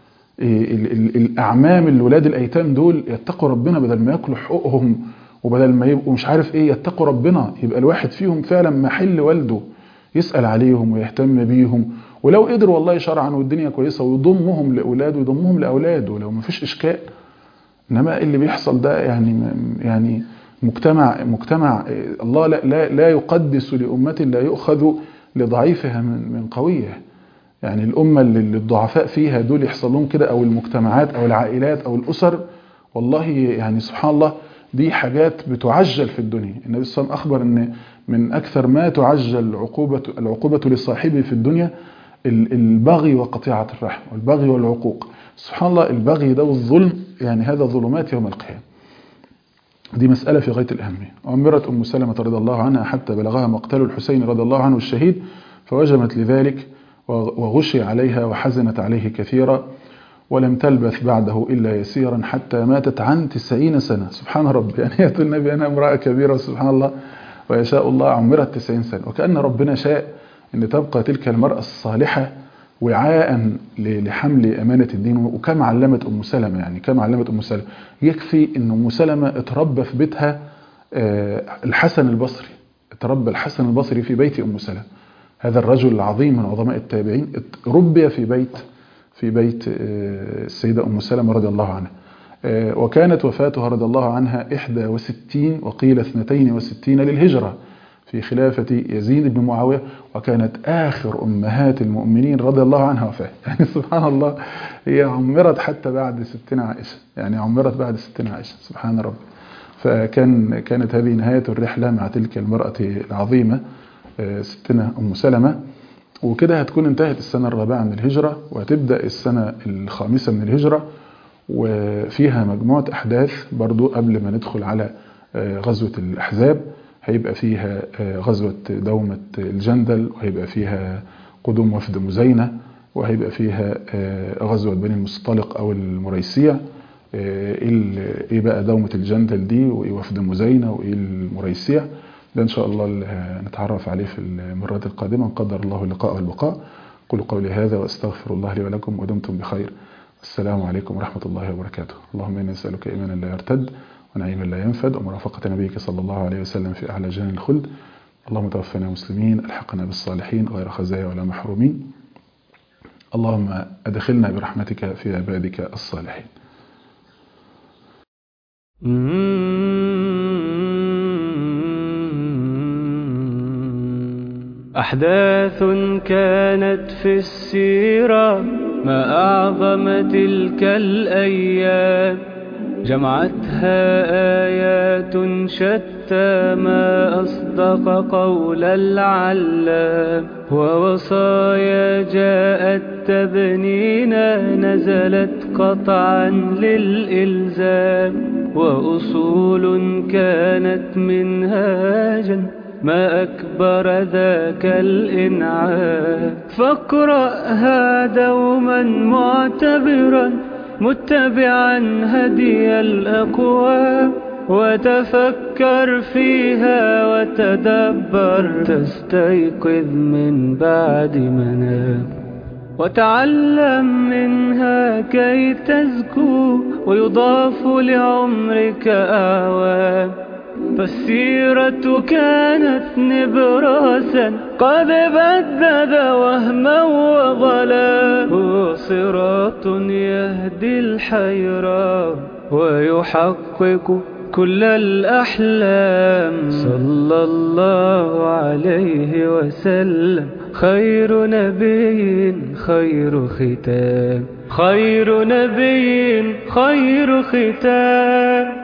الاعمام الولاد الايتام دول يتقوا ربنا بدل ما ياكلوا حقوقهم وبدل ما يبقوا مش عارف ايه يتقوا ربنا يبقى الواحد فيهم فعلا محل والده يسال عليهم ويهتم بيهم ولو قدر والله شرعا والدنيا كويسه ويضمهم لاولاده ويضمهم لاولاده لو ما فيش اشكال انما اللي بيحصل ده يعني يعني مجتمع مجتمع الله لا لا, لا يقدس لامه لا يؤخذ لضعيفها من من قويه يعني الامه اللي الضعفاء فيها دول يحصل لهم كده او المجتمعات او العائلات او الاسر والله يعني سبحان الله دي حاجات بتعجل في الدنيا النبي صلى الله عليه وسلم اخبر ان من اكثر ما تعجل العقوبه العقوبه لصاحبه في الدنيا البغي وقطيعه الرحم والبغي والعقوق سبحان الله البغي ده والظلم يعني هذا ظلمات يوم القيامه دي مسألة في غاية الأهمية أمرت أم سلمة رضي الله عنها حتى بلغها مقتل الحسين رضي الله عنه الشهيد فوجمت لذلك وغشي عليها وحزنت عليه كثيرا ولم تلبث بعده إلا يسيرا حتى ماتت عن تسعين سنة سبحان ربي يعني يقول النبي أنا امرأة كبيرة سبحان الله ويشاء الله عمرت تسعين سنة وكأن ربنا شاء أن تبقى تلك المرأة الصالحة وعاء لحمل أمانة الدين وكم علمت أم سلمة يعني كم علمت أم سلمة يكفي أن أم سلمة اتربى في بيتها الحسن البصري اتربى الحسن البصري في بيت أم سلمة هذا الرجل العظيم من عظماء التابعين ربي في بيت في بيت السيدة أم سلمة رضي الله عنها وكانت وفاتها رضي الله عنها 61 وقيل 62 للهجرة في خلافة يزيد بن معاوية وكانت آخر أمهات المؤمنين رضي الله عنها وفاة يعني سبحان الله هي عمرت حتى بعد ستنا عائشة يعني عمرت بعد ستنا عائشة سبحان رب فكان كانت هذه نهاية الرحلة مع تلك المرأة العظيمة ستنا أم سلمة وكده هتكون انتهت السنة الرابعة من الهجرة وهتبدأ السنة الخامسة من الهجرة وفيها مجموعة أحداث برضو قبل ما ندخل على غزوة الأحزاب هيبقى فيها غزوة دومة الجندل وهيبقى فيها قدوم وفد مزينة وهيبقى فيها غزوة بني المصطلق أو المريسيع ايه بقى دومة الجندل دي وايه وفد مزينة وايه المريسيع ده ان شاء الله نتعرف عليه في المرات القادمة قدر الله اللقاء والبقاء قولوا قولي هذا واستغفر الله لي ولكم ودمتم بخير السلام عليكم ورحمة الله وبركاته اللهم إنا نسألك إيمانا لا يرتد ونعيما لا ينفد ومرافقة نبيك صلى الله عليه وسلم في أعلى جنان الخلد اللهم توفنا مسلمين الحقنا بالصالحين غير خزايا ولا محرومين اللهم أدخلنا برحمتك في عبادك الصالحين أحداث كانت في السيرة ما أعظم تلك الأيام جمعتها آيات آيات شتى ما أصدق قول العلام ووصايا جاءت تبنينا نزلت قطعا للإلزام وأصول كانت منهاجا ما أكبر ذاك الإنعام فاقرأها دوما معتبرا متبعا هدي الأقوام وتفكر فيها وتدبر تستيقظ من بعد منام وتعلم منها كي تزكو ويضاف لعمرك أعوام فالسيرة كانت نبراسا قد بدد وهما وغلا هو صراط يهدي الحيران ويحقق كل الأحلام صلى الله عليه وسلم خير نبي خير ختام خير نبي خير ختام